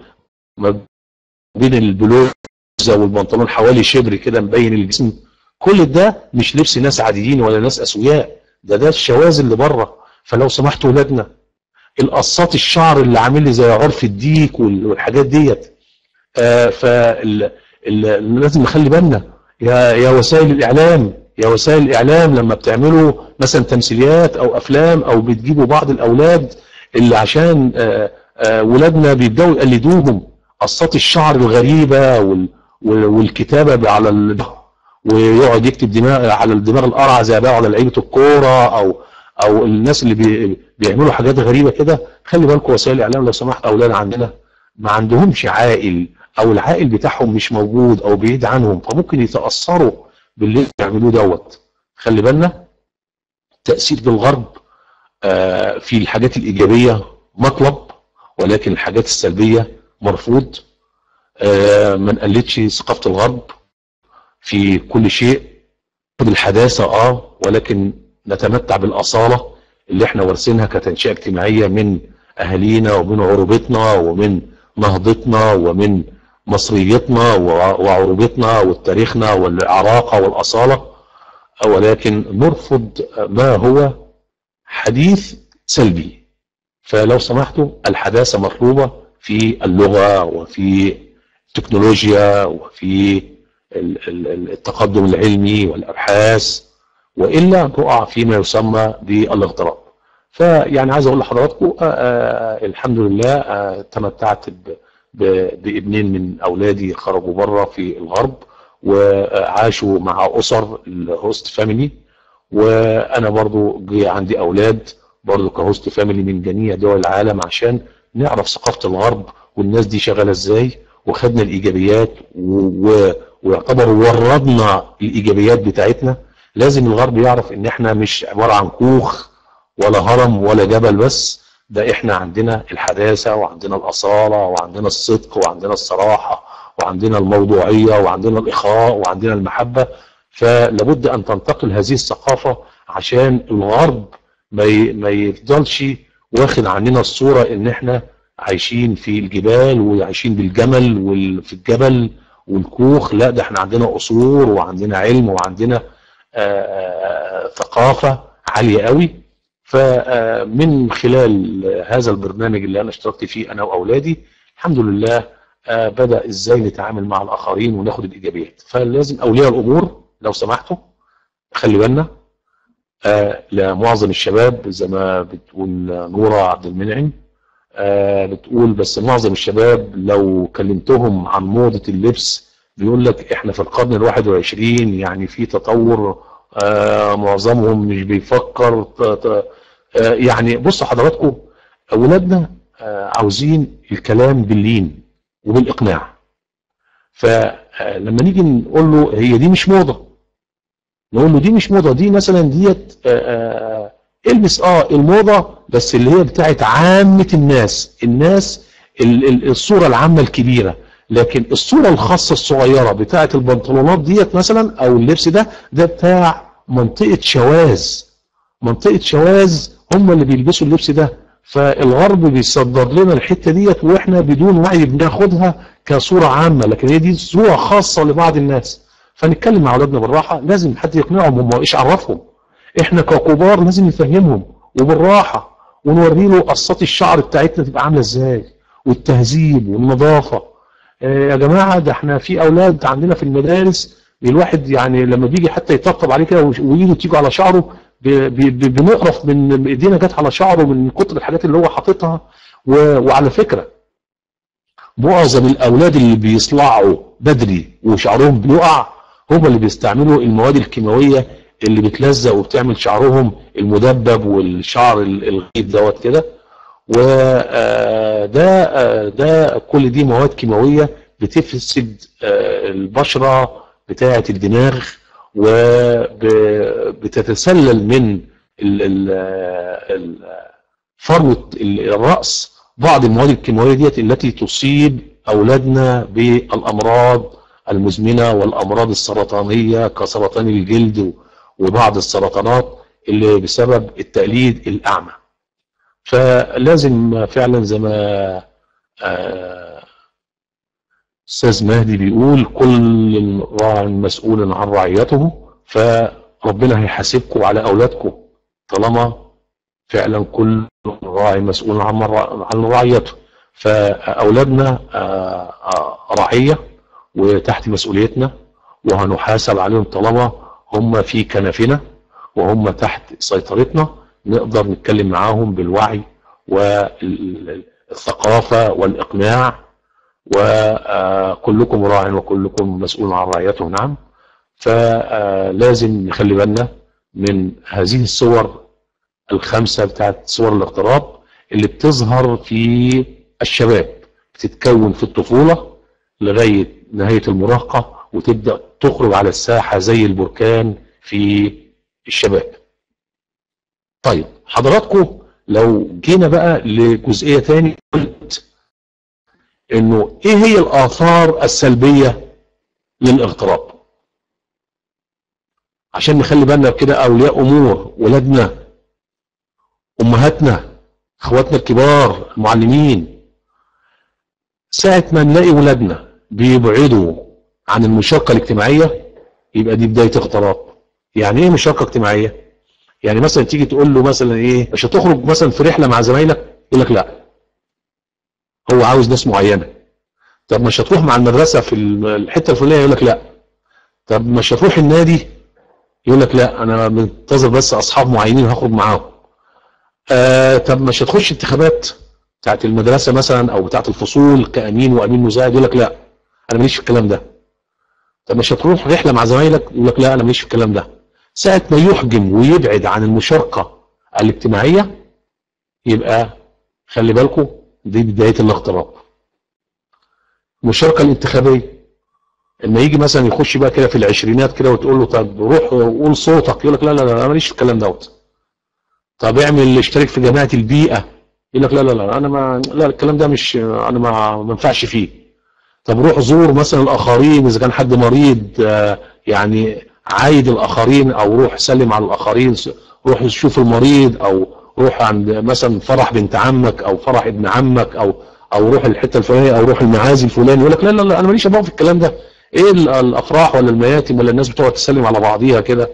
ما بين البلوزه والبنطلون حوالي شبر كده مبين الجسم كل ده مش لبس ناس عاديين ولا ناس اسوياء ده ده الشواذ اللي بره فلو سمحتوا ولادنا القصات الشعر اللي عامل لي زي عرف الديك وال- والحاجات ديت آه فال ال- لازم نخلي بالنا يا يا وسائل الاعلام يا وسائل الاعلام لما بتعملوا مثلا تمثيليات او افلام او بتجيبوا بعض الاولاد اللي عشان آه آه ولادنا بيبداوا يقلدوهم قصات الشعر الغريبه وال وال- والكتابه على ال... ويقعد يكتب دماغ على الدماغ القرع زي بقى على لعيبه الكوره او او الناس اللي بي بيعملوا حاجات غريبه كده خلي بالكم وسائل الاعلام لو سمحت اولاد عندنا ما عندهمش عائل او العائل بتاعهم مش موجود او بعيد عنهم فممكن يتاثروا باللي بيعملوه دوت خلي بالنا تاثير بالغرب آه، في الحاجات الايجابيه مطلب ولكن الحاجات السلبيه مرفوض آه، ما نقلدش ثقافه الغرب في كل شيء بالحداثه اه ولكن نتمتع بالاصاله اللي احنا وارثينها كتنشئه اجتماعيه من اهالينا ومن عروبتنا ومن نهضتنا ومن مصريتنا وع- وعروبتنا وتاريخنا والعراقه والاصاله ولكن نرفض ما هو حديث سلبي فلو سمحتوا الحداثه مطلوبه في اللغه وفي التكنولوجيا وفي ال- ال- ال- التقدم العلمي والابحاث والا نقع فيما يسمى بالاغتراب. فيعني عايز اقول لحضراتكم آه، آه، الحمد لله آه، تمتعت ب- ب- بابنين من اولادي خرجوا بره في الغرب وعاشوا مع اسر الهوست فاميلي وانا برضو جه عندي اولاد برضو كهوست فاميلي من جميع دول العالم عشان نعرف ثقافه الغرب والناس دي شغاله ازاي وخدنا الايجابيات و... و... ويعتبر وردنا الايجابيات بتاعتنا لازم الغرب يعرف ان احنا مش عباره عن كوخ ولا هرم ولا جبل بس ده احنا عندنا الحداثه وعندنا الاصاله وعندنا الصدق وعندنا الصراحه وعندنا الموضوعيه وعندنا الاخاء وعندنا المحبه فلابد ان تنتقل هذه الثقافه عشان الغرب ما ي- ما يفضلش واخد عننا الصوره ان احنا عايشين في الجبال وعايشين بالجمل وفي الجبل والكوخ لا ده احنا عندنا قصور وعندنا علم وعندنا آه، آه، ثقافه عاليه قوي فمن خلال هذا البرنامج اللي انا اشتركت فيه انا واولادي الحمد لله آه، بدا ازاي نتعامل مع الاخرين وناخد الايجابيات فلازم اولياء الامور لو سمحتوا خلي بالنا آه، لمعظم الشباب زي ما بتقول نوره عبد المنعم آه، بتقول بس معظم الشباب لو كلمتهم عن موضه اللبس بيقول لك احنا في القرن الواحد والعشرين يعني في تطور آه، معظمهم مش بيفكر ت- ت- آه، يعني بصوا حضراتكم اولادنا آه، عاوزين الكلام باللين وبالاقناع فلما نيجي نقول له هي دي مش موضه نقول له دي مش موضه دي مثلا ديت آه، آه، البس اه الموضه بس اللي هي بتاعت عامه الناس الناس ال- ال- الصوره العامه الكبيره لكن الصوره الخاصه الصغيره بتاعت البنطلونات ديت مثلا او اللبس ده ده بتاع منطقه شواذ منطقه شواذ هم اللي بيلبسوا اللبس ده فالغرب بيصدر لنا الحته ديت واحنا بدون وعي بناخدها كصوره عامه لكن هي دي صوره خاصه لبعض الناس فنتكلم مع اولادنا بالراحه لازم حد يقنعهم هم ايش عرفهم احنا ككبار لازم نفهمهم وبالراحه ونوري له قصات الشعر بتاعتنا تبقى عامله ازاي والتهذيب والنظافه آه، يا جماعه ده احنا في اولاد عندنا في المدارس الواحد يعني لما بيجي حتى يطبطب عليه كده وش- وايده تيجي على شعره ب- ب- ب- بنقرف من ايدينا جت على شعره من كتر الحاجات اللي هو حاططها و- وعلى فكره معظم الاولاد اللي بيصلعوا بدري وشعرهم بيقع هم اللي بيستعملوا المواد الكيماويه اللي بتلزق وبتعمل شعرهم المدبب والشعر ال- الغريب دوت كده وده ده كل دي مواد كيماويه بتفسد آه، البشره بتاعه الدماغ وبتتسلل من ال- ال- ال- فروه ال- الراس بعض المواد الكيماويه ديت التي تصيب اولادنا بالامراض المزمنه والامراض السرطانيه كسرطان الجلد وبعض السرطانات اللي بسبب التقليد الاعمى فلازم فعلا زي ما آه، استاذ مهدي بيقول كل راع مسؤول عن رعيته فربنا هيحاسبكم على اولادكم طالما فعلا كل راعي مسؤول عن مر- عن رعيته فاولادنا آه، آه، رعيه وتحت مسؤوليتنا وهنحاسب عليهم طالما هم في كنفنا وهم تحت سيطرتنا نقدر نتكلم معاهم بالوعي والثقافه والاقناع وكلكم راع وكلكم مسؤول عن رعيته نعم فلازم نخلي بالنا من هذه الصور الخمسه بتاعت صور الاغتراب اللي بتظهر في الشباب بتتكون في الطفوله لغايه نهايه المراهقه وتبدا تخرج على الساحه زي البركان في الشباب. طيب حضراتكم لو جينا بقى لجزئيه تاني قلت انه ايه هي الاثار السلبيه للاغتراب؟ عشان نخلي بالنا كده اولياء امور ولادنا امهاتنا اخواتنا الكبار المعلمين ساعة ما نلاقي ولادنا بيبعدوا عن المشاركة الاجتماعية يبقى دي بداية اغتراب يعني ايه مشاركة اجتماعية يعني مثلا تيجي تقول له مثلا ايه مش هتخرج مثلا في رحلة مع زمايلك يقول لك لا هو عاوز ناس معينة طب مش هتروح مع المدرسة في الحتة الفلانية يقول لك لا طب مش هتروح النادي يقول لك لا انا منتظر بس اصحاب معينين هخرج معاهم آه طب مش هتخش انتخابات بتاعت المدرسه مثلا او بتاعت الفصول كامين وامين مساعد يقول لك لا انا ماليش في الكلام ده طب مش هتروح رحله مع زمايلك يقول لك لا انا ماليش في الكلام ده ساعه ما يحجم ويبعد عن المشاركه الاجتماعيه يبقى خلي بالكم دي بدايه الاغتراب المشاركه الانتخابيه لما يجي مثلا يخش بقى كده في العشرينات كده وتقول له طب روح قول صوتك يقول لك لا لا لا انا ماليش في الكلام دوت طب اعمل اشترك في جماعه البيئه يقول لك لا لا لا انا ما لا الكلام ده مش انا ما ما ينفعش فيه طب روح زور مثلا الاخرين اذا كان حد مريض آه، يعني عايد الاخرين او روح سلم على الاخرين س- روح شوف المريض او روح عند مثلا فرح بنت عمك او فرح ابن عمك او او روح الحته الفلانيه او روح المعازي الفلاني يقول لك لا لا لا انا ماليش دعوه في الكلام ده ايه ال- الافراح ولا المياتم ولا الناس بتقعد تسلم على بعضيها كده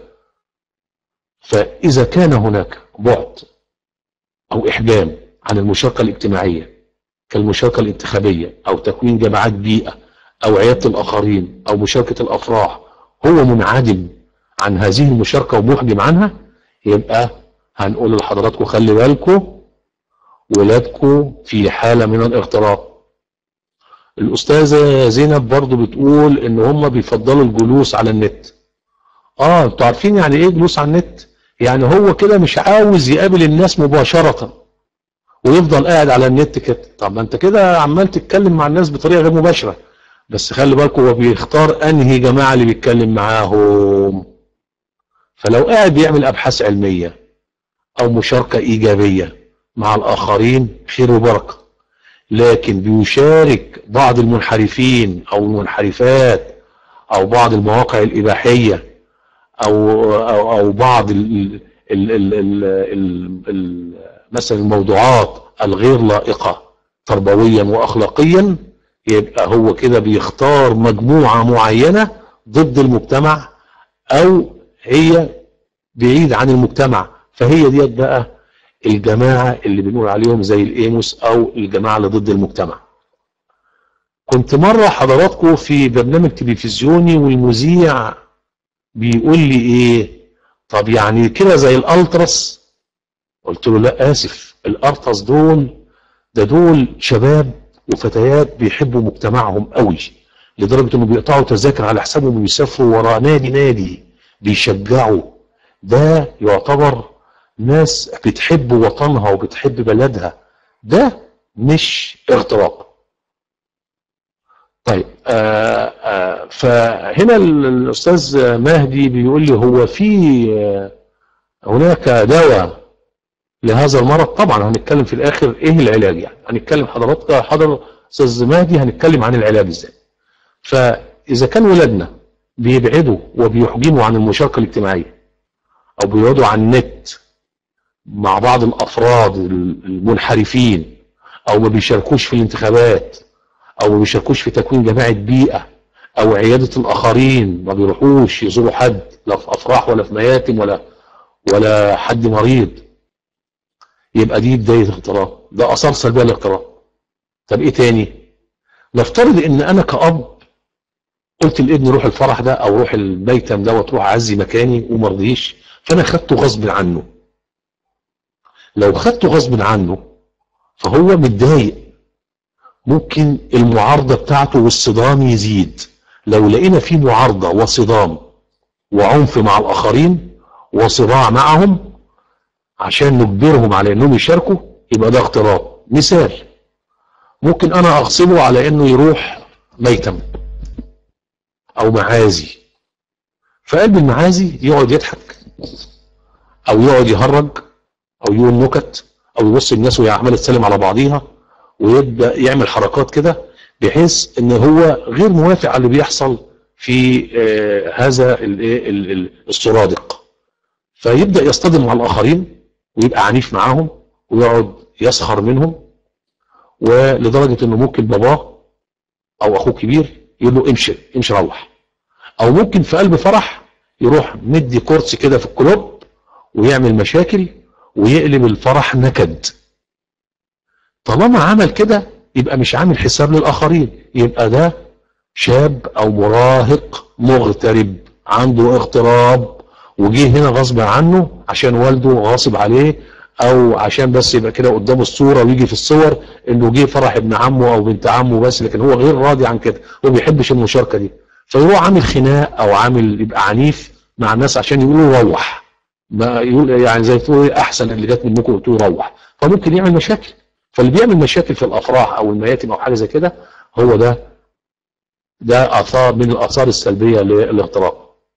فاذا كان هناك بعد او احجام عن المشاركه الاجتماعيه كالمشاركه الانتخابيه او تكوين جماعات بيئه او عياده الاخرين او مشاركه الافراح هو منعدم عن هذه المشاركه ومحجم عنها يبقى هنقول لحضراتكم خلي بالكم ولادكم في حاله من الاغتراب الاستاذه زينب برضو بتقول ان هم بيفضلوا الجلوس على النت اه انتوا عارفين يعني ايه جلوس على النت يعني هو كده مش عاوز يقابل الناس مباشره ويفضل قاعد على النت كده طب ما انت كده عمال تتكلم مع الناس بطريقه غير مباشره بس خلي بالكم هو بيختار انهي جماعه اللي بيتكلم معاهم فلو قاعد بيعمل ابحاث علميه او مشاركه ايجابيه مع الاخرين خير وبركه لكن بيشارك بعض المنحرفين او المنحرفات او بعض المواقع الاباحيه او او, أو بعض ال ال ال ال ال ال مثلا الموضوعات الغير لائقه تربويا واخلاقيا يبقى هو كده بيختار مجموعه معينه ضد المجتمع او هي بعيد عن المجتمع فهي ديت بقى الجماعه اللي بنقول عليهم زي الايموس او الجماعه اللي ضد المجتمع كنت مره حضراتكم في برنامج تلفزيوني والمذيع بيقول لي ايه طب يعني كده زي الالتراس قلت له لا اسف الارتس دول ده دول شباب وفتيات بيحبوا مجتمعهم قوي لدرجه انه بيقطعوا تذاكر على حسابهم وبيسافروا ورا نادي نادي بيشجعوا ده يعتبر ناس بتحب وطنها وبتحب بلدها ده مش اغتراب طيب آه آه فهنا الاستاذ مهدي بيقول لي هو في آه هناك دواء لهذا المرض طبعا هنتكلم في الاخر ايه العلاج يعني هنتكلم حضراتك حضر استاذ مهدي هنتكلم عن العلاج ازاي فاذا كان ولادنا بيبعدوا وبيحجموا عن المشاركه الاجتماعيه او بيقعدوا على النت مع بعض الافراد المنحرفين او ما بيشاركوش في الانتخابات او ما بيشاركوش في تكوين جماعه بيئه او عياده الاخرين ما بيروحوش يزوروا حد لا في افراح ولا في مياتم ولا ولا حد مريض يبقى دي بدايه اغتراب ده اثار سلبيه للاغتراب طب ايه تاني نفترض ان انا كاب قلت لابني روح الفرح ده او روح الميتم ده وتروح اعزي مكاني وما رضيش فانا خدته غصب عنه لو خدته غصب عنه فهو متضايق ممكن المعارضه بتاعته والصدام يزيد لو لقينا في معارضه وصدام وعنف مع الاخرين وصراع معهم عشان نجبرهم على انهم يشاركوا يبقى ده اغتراب مثال ممكن انا اغصبه على انه يروح ميتم او معازي فقلب المعازي يقعد يضحك او يقعد يهرج او يقول نكت او يبص الناس وهي عماله تسلم على بعضيها ويبدا يعمل حركات كده بحيث ان هو غير موافق على اللي بيحصل في آه هذا السرادق فيبدا يصطدم مع الاخرين ويبقى عنيف معاهم ويقعد يسخر منهم ولدرجه انه ممكن باباه او اخوه كبير يقول له امشي امشي روح او ممكن في قلب فرح يروح مدي كورس كده في الكلوب ويعمل مشاكل ويقلب الفرح نكد طالما عمل كده يبقى مش عامل حساب للاخرين يبقى ده شاب او مراهق مغترب عنده اغتراب وجه هنا غصب عنه عشان والده غاصب عليه او عشان بس يبقى كده قدامه الصوره ويجي في الصور انه جه فرح ابن عمه او بنت عمه بس لكن هو غير راضي عن كده هو ما بيحبش المشاركه دي فيروح عامل خناق او عامل يبقى عنيف مع الناس عشان يقولوا روح ما يقول يعني زي تقول احسن اللي جت منكم قلتوا روح فممكن يعمل مشاكل فاللي بيعمل مشاكل في الافراح او المياتم او حاجه زي كده هو ده ده اثار من الاثار السلبيه للاغتراب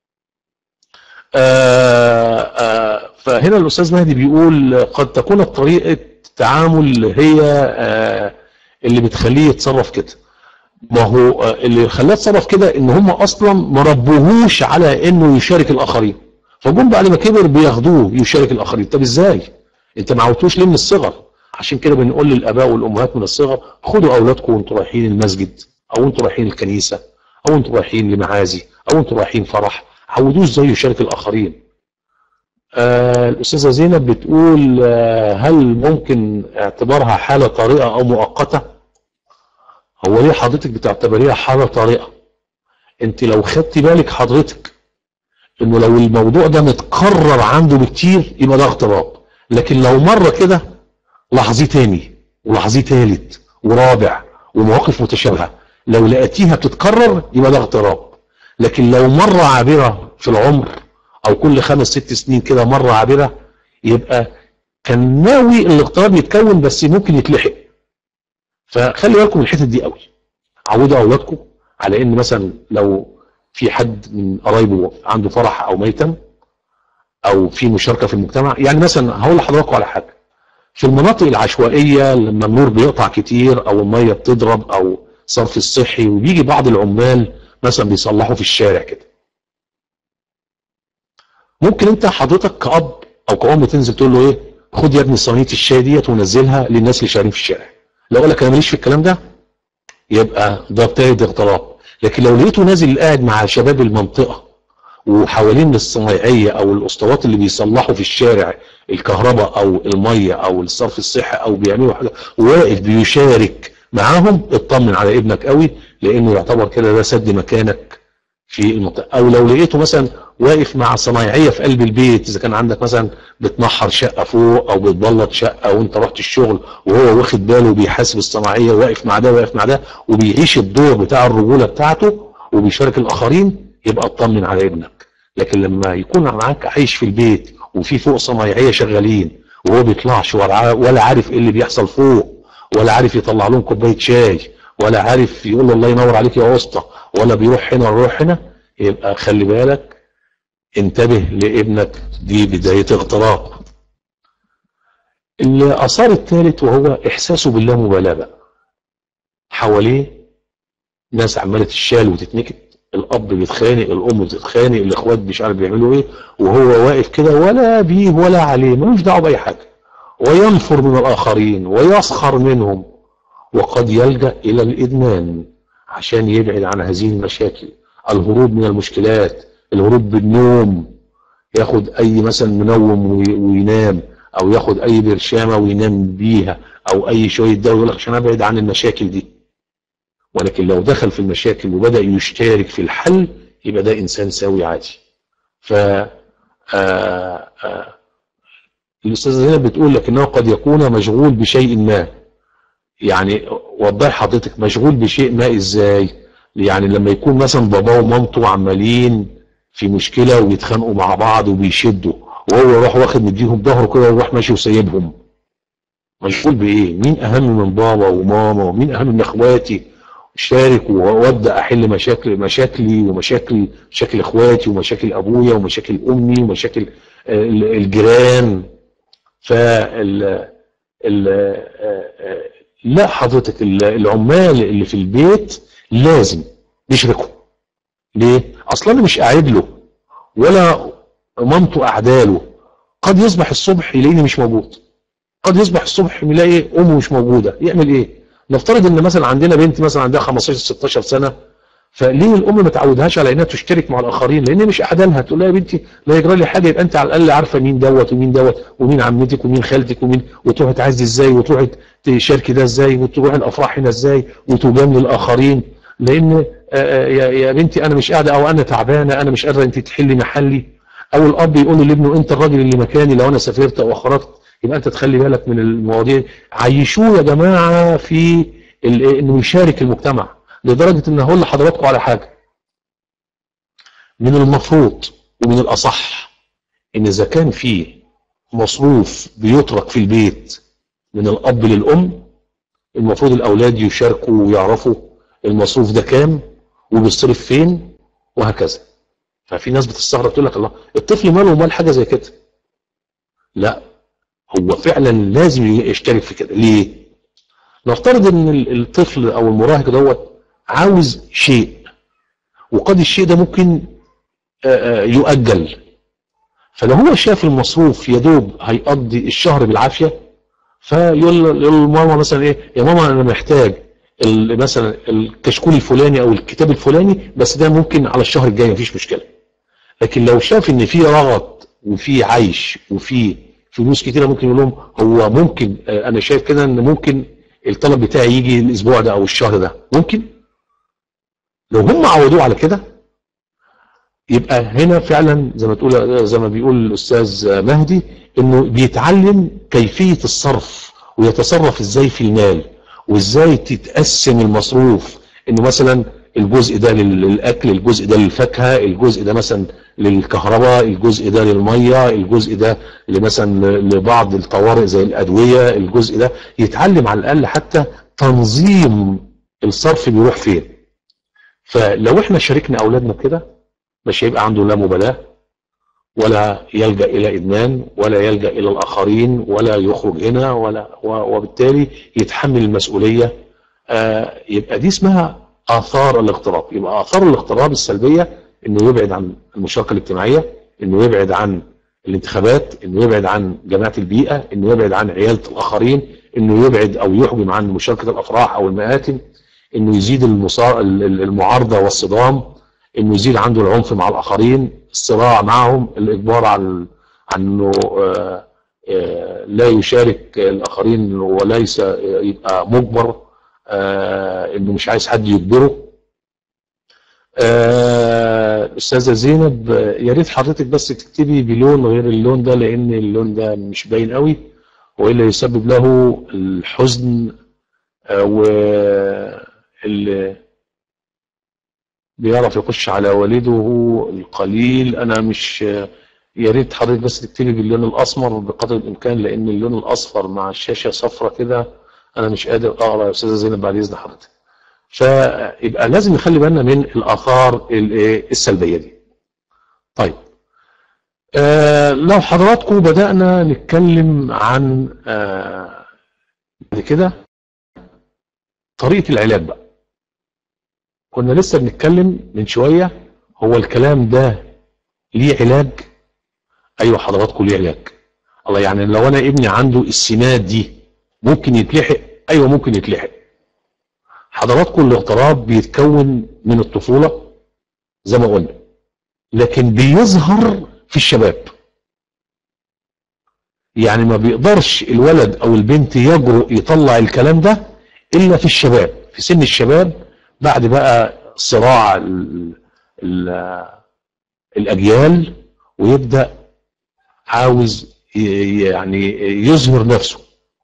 آآ آآ فهنا الاستاذ مهدي بيقول قد تكون طريقه التعامل هي اللي بتخليه يتصرف كده ما هو اللي خلاه يتصرف كده ان هم اصلا ما ربوهوش على انه يشارك الاخرين فجم بعد ما كبر بياخدوه يشارك الاخرين طب ازاي انت ما عودتوش ليه من الصغر عشان كده بنقول للاباء والامهات من الصغر خدوا اولادكم وانتوا رايحين المسجد او انتوا رايحين الكنيسه او انتوا رايحين لمعازي او انتوا رايحين فرح عودوه ازاي يشارك الاخرين آه الاستاذه زينب بتقول آه هل ممكن اعتبارها حاله طارئه او مؤقته هو ليه حضرتك بتعتبريها حاله طارئه انت لو خدتي بالك حضرتك انه لو الموضوع ده متكرر عنده بكتير يبقى ده اغتراب لكن لو مره كده لاحظيه تاني ولاحظيه تالت ورابع ومواقف متشابهه لو لقيتيها بتتكرر يبقى ده اغتراب لكن لو مرة عابرة في العمر او كل خمس ست سنين كده مرة عابرة يبقى كان ناوي الاغتراب يتكون بس ممكن يتلحق فخلي بالكم من الحتت دي قوي عودوا اولادكم على ان مثلا لو في حد من قرايبه عنده فرح او ميتم او في مشاركه في المجتمع يعني مثلا هقول لحضراتكم على حاجه في المناطق العشوائيه لما النور بيقطع كتير او الميه بتضرب او صرف الصحي وبيجي بعض العمال مثلا بيصلحوا في الشارع كده ممكن انت حضرتك كأب او كأم تنزل تقول له ايه خد يا ابني صينيه الشاي ديت ونزلها للناس اللي شغالين في الشارع لو قال لك انا ماليش في الكلام ده يبقى ده ابتدى اغتراب لكن لو لقيته نازل قاعد مع شباب المنطقه وحوالين الصنايعيه او الاسطوات اللي بيصلحوا في الشارع الكهرباء او الميه او الصرف الصحي او بيعملوا حاجه واقف بيشارك معاهم اطمن على ابنك قوي لانه يعتبر كده ده سد مكانك في المنطقه او لو لقيته مثلا واقف مع صنايعيه في قلب البيت اذا كان عندك مثلا بتنحر شقه فوق او بتبلط شقه وانت رحت الشغل وهو واخد باله وبيحاسب الصناعيه واقف مع ده واقف مع ده وبيعيش الدور بتاع الرجوله بتاعته وبيشارك الاخرين يبقى اطمن على ابنك لكن لما يكون معاك عايش في البيت وفي فوق صنايعيه شغالين وهو بيطلعش ولا عارف ايه اللي بيحصل فوق ولا عارف يطلع لهم كوبايه شاي ولا عارف يقول له الله ينور عليك يا واسطه ولا بيروح هنا ولا يروح هنا يبقى خلي بالك انتبه لابنك دي بداية اغتراب الآثار الثالث وهو إحساسه باللامبالاة بقى حواليه ناس عمالة تشال وتتنكت الأب بيتخانق الأم بتتخانق الإخوات مش عارف بيعملوا إيه وهو واقف كده ولا بيه ولا عليه ملوش دعوة بأي حاجة وينفر من الآخرين ويسخر منهم وقد يلجأ إلى الإدمان عشان يبعد عن هذه المشاكل الهروب من المشكلات الهروب بالنوم ياخد أي مثلا منوم وي- وينام أو ياخد أي برشامة وينام بيها أو أي شوية دواء يقول لك عشان أبعد عن المشاكل دي ولكن لو دخل في المشاكل وبدأ يشترك في الحل يبقى ده إنسان سوي عادي ف آه، آه، الأستاذة زينب بتقول لك إنه قد يكون مشغول بشيء ما يعني وضح حضرتك مشغول بشيء ما إزاي يعني لما يكون مثلا باباه ومامته عمالين في مشكلة ويتخانقوا مع بعض وبيشدوا وهو يروح واخد مديهم ظهره كده ويروح ماشي وسايبهم مشغول بإيه مين أهم من بابا وماما ومين أهم من إخواتي شارك وابدا احل مشاكل مشاكلي ومشاكل مشاكل اخواتي ومشاكل ابويا ومشاكل امي ومشاكل آه، الجيران فال ال- آه، آه، لا حضرتك ال- العمال اللي في البيت لازم يشركوا ليه؟ اصلا انا مش قاعد له ولا مامته قاعده له قد يصبح الصبح يلاقيني مش موجود قد يصبح الصبح يلاقي امه مش موجوده يعمل ايه؟ نفترض ان مثلا عندنا بنت مثلا عندها 15 16 سنه فليه الام ما تعودهاش على انها تشترك مع الاخرين لان مش قاعده لها تقول لها يا بنتي لا يجرى لي حاجه يبقى انت على الاقل عارفه مين دوت ومين دوت ومين عمتك ومين خالتك ومين وتروحي تعزي ازاي وتروحي تشاركي ده ازاي وتروحي الافراح هنا ازاي وتجاملي الاخرين لان آه، آه، يا يا بنتي انا مش قاعده او انا تعبانه انا مش قادره انت تحلي محلي او الاب يقول لابنه انت الراجل اللي مكاني لو انا سافرت او خرجت يبقى انت تخلي بالك من المواضيع عيشوه يا جماعه في ال- انه يشارك المجتمع لدرجه ان هقول لحضراتكم على حاجه من المفروض ومن الاصح ان اذا كان في مصروف بيترك في البيت من الاب للام المفروض الاولاد يشاركوا ويعرفوا المصروف ده كام وبيصرف فين وهكذا ففي ناس بتستغرب تقول لك الله الطفل ماله ومال حاجه زي كده لا هو فعلا لازم يشترك في كده ليه نفترض ان ال- الطفل او المراهق دوت عاوز شيء وقد الشيء ده ممكن آه، آه، يؤجل فلو هو شاف المصروف يا دوب هيقضي الشهر بالعافيه فيقول يقول لماما مثلا ايه يا ماما انا محتاج ال- مثلا الكشكول الفلاني او الكتاب الفلاني بس ده ممكن على الشهر الجاي مفيش مشكله لكن لو شاف ان في رغط وفي عيش وفي فلوس كتيره ممكن يقول لهم هو ممكن آه، انا شايف كده ان ممكن الطلب بتاعي يجي الاسبوع ده او الشهر ده ممكن لو هم عودوه على كده يبقى هنا فعلا زي ما تقول زي ما بيقول الاستاذ مهدي انه بيتعلم كيفيه الصرف ويتصرف ازاي في المال وازاي تتقسم المصروف انه مثلا الجزء ده لل- للاكل الجزء ده للفاكهه الجزء ده مثلا للكهرباء الجزء ده للميه الجزء ده مثلا لبعض الطوارئ زي الادويه الجزء ده يتعلم على الاقل حتى تنظيم الصرف بيروح فين فلو احنا شاركنا اولادنا كده مش هيبقى عنده لا مبالاه ولا يلجا الى ادمان ولا يلجا الى الاخرين ولا يخرج هنا ولا و- وبالتالي يتحمل المسؤوليه آه، يبقى دي اسمها اثار الاغتراب يبقى اثار الاغتراب السلبيه انه يبعد عن المشاركه الاجتماعيه انه يبعد عن الانتخابات انه يبعد عن جماعه البيئه انه يبعد عن عياله الاخرين انه يبعد او يحجم عن مشاركه الافراح او المآتم انه يزيد المصا- ال- ال- المعارضه والصدام انه يزيد عنده العنف مع الاخرين الصراع معهم الاجبار على عن انه آه، آه، لا يشارك الاخرين وليس يبقى مجبر آه، انه مش عايز حد يجبره آه، استاذه زينب آه، يا ريت حضرتك بس تكتبي بلون غير اللون ده لان اللون ده مش باين قوي والا يسبب له الحزن آه، واللي بيعرف يخش على والده القليل انا مش يا ريت حضرتك بس تكتبي باللون الاسمر بقدر الامكان لان اللون الاصفر مع الشاشه صفرة كده انا مش قادر اقرا يا استاذه زينب بعد اذن حضرتك فيبقى لازم نخلي بالنا من الاثار ال- السلبيه دي طيب آه لو حضراتكم بدأنا نتكلم عن آه بعد كده طريقة العلاج بقى كنا لسه بنتكلم من شوية هو الكلام ده ليه علاج ايوه حضراتكم ليه علاج الله يعني لو انا ابني عنده السمات دي ممكن يتلحق ايوه ممكن يتلحق حضراتكم الاغتراب بيتكون من الطفولة زي ما قلنا لكن بيظهر في الشباب يعني ما بيقدرش الولد او البنت يجرؤ يطلع الكلام ده الا في الشباب في سن الشباب بعد بقى صراع ال ال الاجيال ويبدا عاوز يعني يظهر نفسه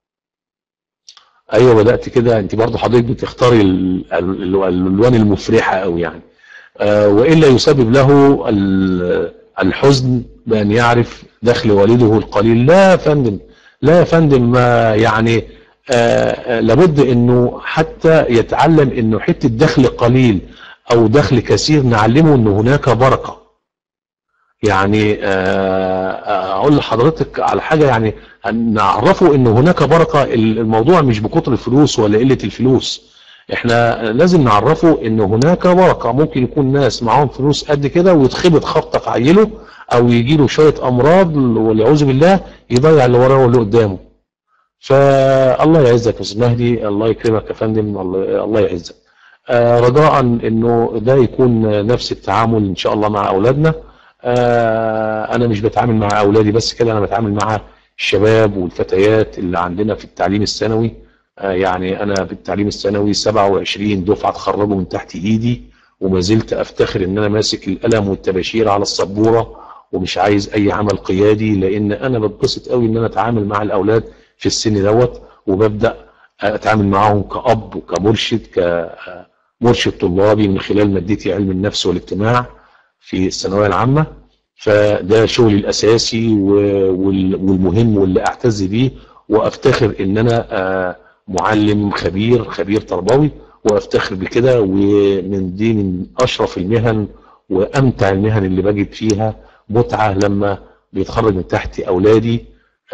ايوه بدات كده انت برضه حضرتك بتختاري الالوان المفرحه قوي يعني آه والا يسبب له الحزن بان يعرف دخل والده القليل لا يا فندم لا يا فندم ما يعني آه لابد انه حتى يتعلم انه حته دخل قليل او دخل كثير نعلمه ان هناك بركه يعني اقول لحضرتك على حاجه يعني نعرفه ان هناك بركه الموضوع مش بكتر الفلوس ولا قله الفلوس احنا لازم نعرفه ان هناك بركه ممكن يكون ناس معاهم فلوس قد كده ويتخبط خبطه في عيله او يجي له شويه امراض والعياذ بالله يضيع اللي وراه واللي قدامه فالله يعزك يا استاذ مهدي الله يكرمك يا فندم الله يعزك آه رجاء انه ده يكون نفس التعامل ان شاء الله مع اولادنا آه انا مش بتعامل مع اولادي بس كده انا بتعامل مع الشباب والفتيات اللي عندنا في التعليم الثانوي آه يعني انا في التعليم الثانوي 27 دفعه اتخرجوا من تحت ايدي وما زلت افتخر ان انا ماسك القلم والطباشير على السبوره ومش عايز اي عمل قيادي لان انا بتبسط قوي ان انا اتعامل مع الاولاد في السن دوت وببدا اتعامل معاهم كاب وكمرشد كمرشد طلابي من خلال مادتي علم النفس والاجتماع في الثانويه العامه فده شغلي الاساسي والمهم واللي اعتز بيه وافتخر ان انا معلم خبير خبير تربوي وافتخر بكده ومن دي من اشرف المهن وامتع المهن اللي بجد فيها متعه لما بيتخرج من تحت اولادي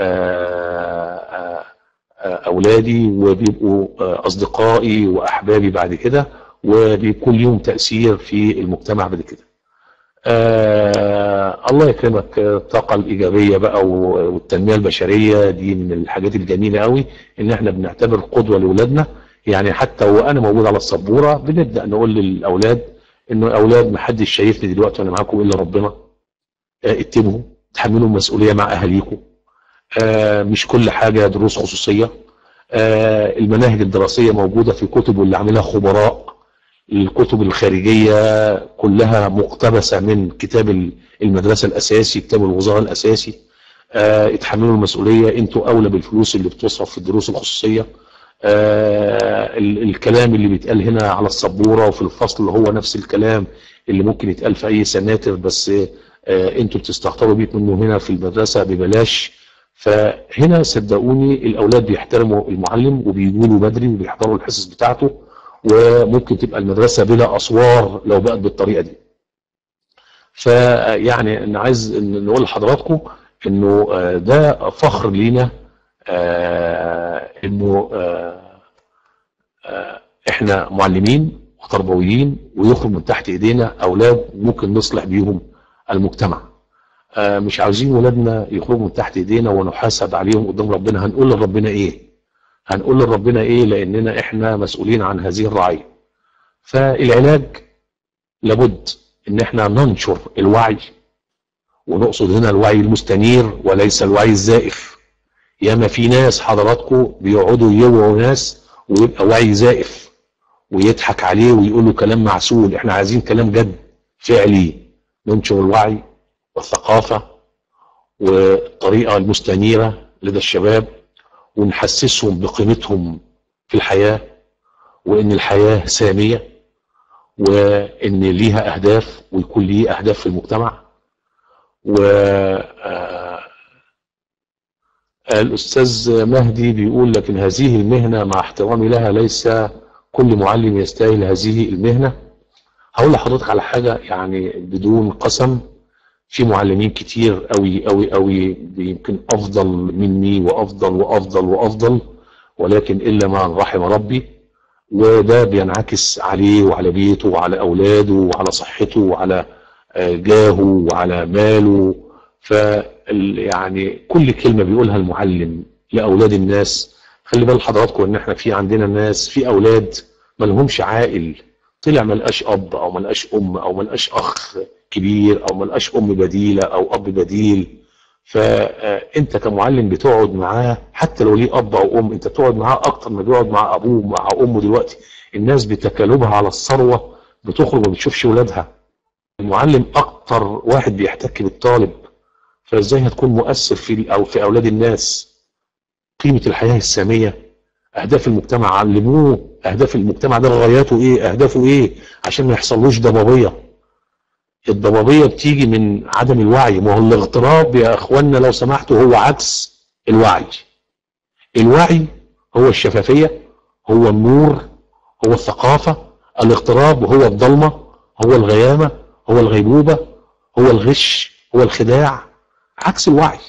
اولادي وبيبقوا اصدقائي واحبابي بعد كده وبيكون ليهم تاثير في المجتمع بعد كده آه الله يكرمك الطاقة الإيجابية بقى والتنمية البشرية دي من الحاجات الجميلة قوي إن إحنا بنعتبر قدوة لأولادنا يعني حتى وأنا موجود على السبورة بنبدأ نقول للأولاد إنه أولاد ما حدش شايفني دلوقتي وأنا معاكم إلا ربنا آه اتبعوا تحملوا المسؤولية مع أهاليكم آه مش كل حاجة دروس خصوصية آه المناهج الدراسية موجودة في كتب واللي عاملها خبراء الكتب الخارجية كلها مقتبسة من كتاب المدرسة الأساسي كتاب الوزارة الأساسي اه اتحملوا المسؤولية انتوا أولى بالفلوس اللي بتصرف في الدروس الخصوصية اه الكلام اللي بيتقال هنا على السبورة وفي الفصل هو نفس الكلام اللي ممكن يتقال في أي سناتر بس اه انتوا بتستهتروا بيه منه هنا في المدرسة ببلاش فهنا صدقوني الأولاد بيحترموا المعلم وبيجوا له بدري وبيحضروا الحصص بتاعته وممكن تبقى المدرسة بلا أسوار لو بقت بالطريقة دي فيعني أنا عايز نقول لحضراتكم إنه ده فخر لينا إنه إحنا معلمين وتربويين ويخرج من تحت إيدينا أولاد ممكن نصلح بيهم المجتمع مش عاوزين ولادنا يخرجوا من تحت إيدينا ونحاسب عليهم قدام ربنا هنقول لربنا إيه هنقول لربنا ايه لاننا احنا مسؤولين عن هذه الرعيه فالعلاج لابد ان احنا ننشر الوعي ونقصد هنا الوعي المستنير وليس الوعي الزائف ياما في ناس حضراتكم بيقعدوا يوعوا ناس ويبقى وعي زائف ويضحك عليه ويقول له كلام معسول احنا عايزين كلام جد فعلي ننشر الوعي والثقافه والطريقه المستنيره لدى الشباب ونحسسهم بقيمتهم في الحياة وإن الحياة سامية وإن ليها أهداف ويكون ليه أهداف في المجتمع و الأستاذ مهدي بيقول لكن هذه المهنة مع احترامي لها ليس كل معلم يستاهل هذه المهنة هقول لحضرتك على حاجة يعني بدون قسم في معلمين كتير قوي قوي قوي يمكن افضل مني وافضل وافضل وافضل ولكن الا من رحم ربي وده بينعكس عليه وعلى بيته وعلى اولاده وعلى صحته وعلى آه، جاهه وعلى ماله ف يعني كل كلمه بيقولها المعلم لاولاد الناس خلي بال حضراتكم ان احنا في عندنا ناس في اولاد ما لهمش عائل طلع ما لقاش اب او ما لقاش ام او ما لقاش اخ كبير او ما لقاش ام بديله او اب بديل فانت كمعلم بتقعد معاه حتى لو ليه اب او ام انت بتقعد معاه اكتر ما بيقعد مع ابوه ومع امه دلوقتي الناس بتكالبها على الثروه بتخرج ما بتشوفش ولادها المعلم اكتر واحد بيحتك بالطالب فازاي هتكون مؤثر في او في اولاد الناس قيمه الحياه الساميه اهداف المجتمع علموه اهداف المجتمع ده غاياته ايه اهدافه ايه عشان ما يحصلوش ضبابيه الضبابيه بتيجي من عدم الوعي ما هو الاغتراب يا اخوانا لو سمحتوا هو عكس الوعي الوعي هو الشفافيه هو النور هو الثقافه الاغتراب هو الضلمه هو الغيامه هو الغيبوبه هو الغش هو الخداع عكس الوعي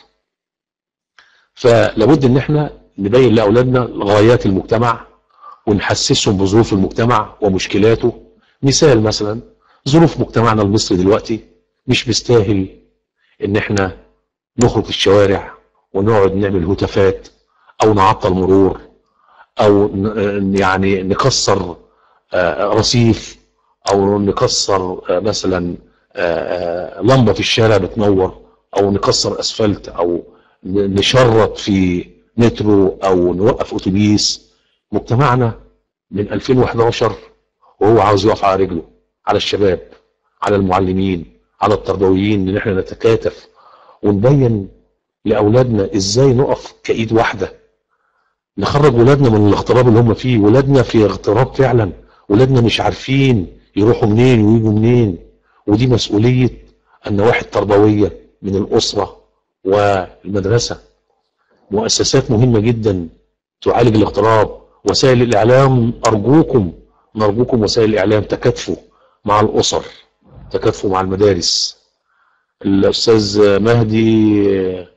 فلابد ان احنا نبين لاولادنا غايات المجتمع ونحسسهم بظروف المجتمع ومشكلاته مثال مثلا ظروف مجتمعنا المصري دلوقتي مش مستاهل ان احنا نخرج في الشوارع ونقعد نعمل هتافات او نعطل مرور او ن- يعني نكسر آه، رصيف او نكسر آه، مثلا آه، آه، لمبه في الشارع بتنور او نكسر اسفلت او ن- نشرط في مترو او نوقف اتوبيس مجتمعنا من 2011 وهو عاوز يقف على رجله على الشباب على المعلمين على التربويين ان احنا نتكاتف ونبين لاولادنا ازاي نقف كايد واحده نخرج ولادنا من الاغتراب اللي هم فيه ولادنا في اغتراب فعلا ولادنا مش عارفين يروحوا منين ويجوا منين ودي مسؤوليه النواحي التربويه من الاسره والمدرسه مؤسسات مهمه جدا تعالج الاغتراب وسائل الاعلام ارجوكم نرجوكم وسائل الاعلام تكاتفوا مع الاسر تكاتفوا مع المدارس الاستاذ مهدي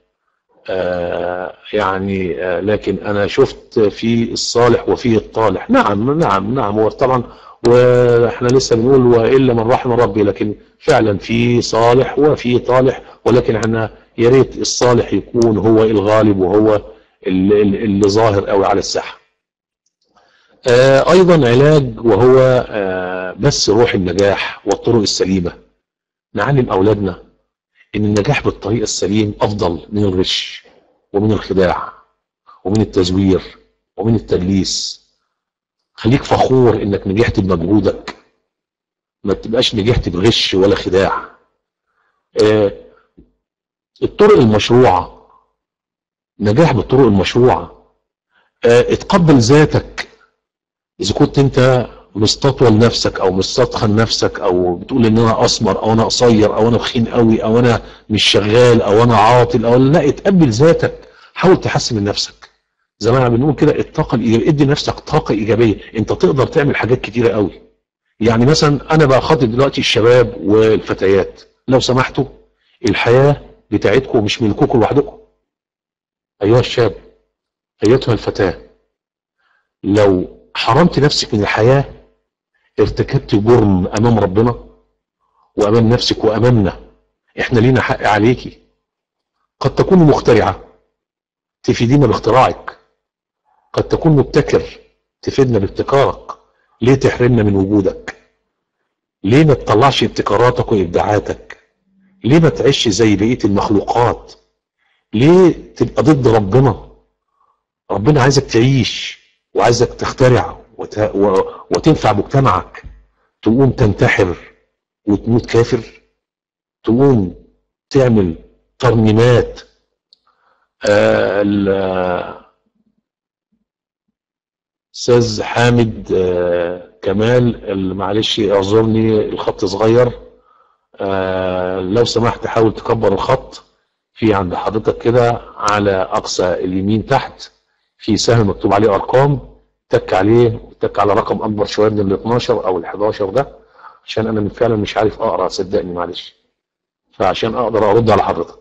آه، يعني آه، لكن انا شفت في الصالح وفيه الطالح نعم نعم نعم هو طبعا واحنا لسه بنقول والا من رحم ربي لكن فعلا في صالح وفي طالح ولكن احنا يا ريت الصالح يكون هو الغالب وهو اللي, اللي ظاهر قوي على الساحه. آه، ايضا علاج وهو آه، بس روح النجاح والطرق السليمه. نعلم اولادنا ان النجاح بالطريقه السليم افضل من الغش ومن الخداع ومن التزوير ومن التدليس خليك فخور انك نجحت بمجهودك ما تبقاش نجحت بغش ولا خداع آه، الطرق المشروعه نجاح بالطرق المشروعه آه، اتقبل ذاتك اذا كنت انت مستطول نفسك او مستطخن نفسك او بتقول ان انا اسمر او انا قصير او انا تخين قوي او انا مش شغال او انا عاطل او لا اتقبل ذاتك حاول تحسن من نفسك زي ما احنا بنقول كده الطاقه الايجابيه ادي لنفسك طاقه ايجابيه انت تقدر تعمل حاجات كتيره قوي يعني مثلا انا بخاطب دلوقتي الشباب والفتيات لو سمحتوا الحياه بتاعتكم مش ملككم لوحدكم ايها الشاب ايتها الفتاه لو حرمت نفسك من الحياه ارتكبت جرم امام ربنا وامام نفسك وامامنا احنا لينا حق عليكي قد تكون مخترعه تفيدينا باختراعك قد تكون مبتكر تفيدنا بابتكارك ليه تحرمنا من وجودك ليه ما تطلعش ابتكاراتك وابداعاتك ليه ما تعيش زي بقيه المخلوقات ليه تبقى ضد ربنا ربنا عايزك تعيش وعايزك تخترع وت... و... وتنفع مجتمعك تقوم تنتحر وتموت كافر تقوم تعمل ترميمات آه ال- استاذ حامد آه كمال ال- معلش اعذرني الخط صغير آه لو سمحت حاول تكبر الخط في عند حضرتك كده على اقصى اليمين تحت في سهم مكتوب عليه ارقام تك عليه وتك على رقم اكبر شويه من ال 12 او ال 11 ده عشان انا فعلا مش عارف اقرا صدقني معلش فعشان اقدر ارد على حضرتك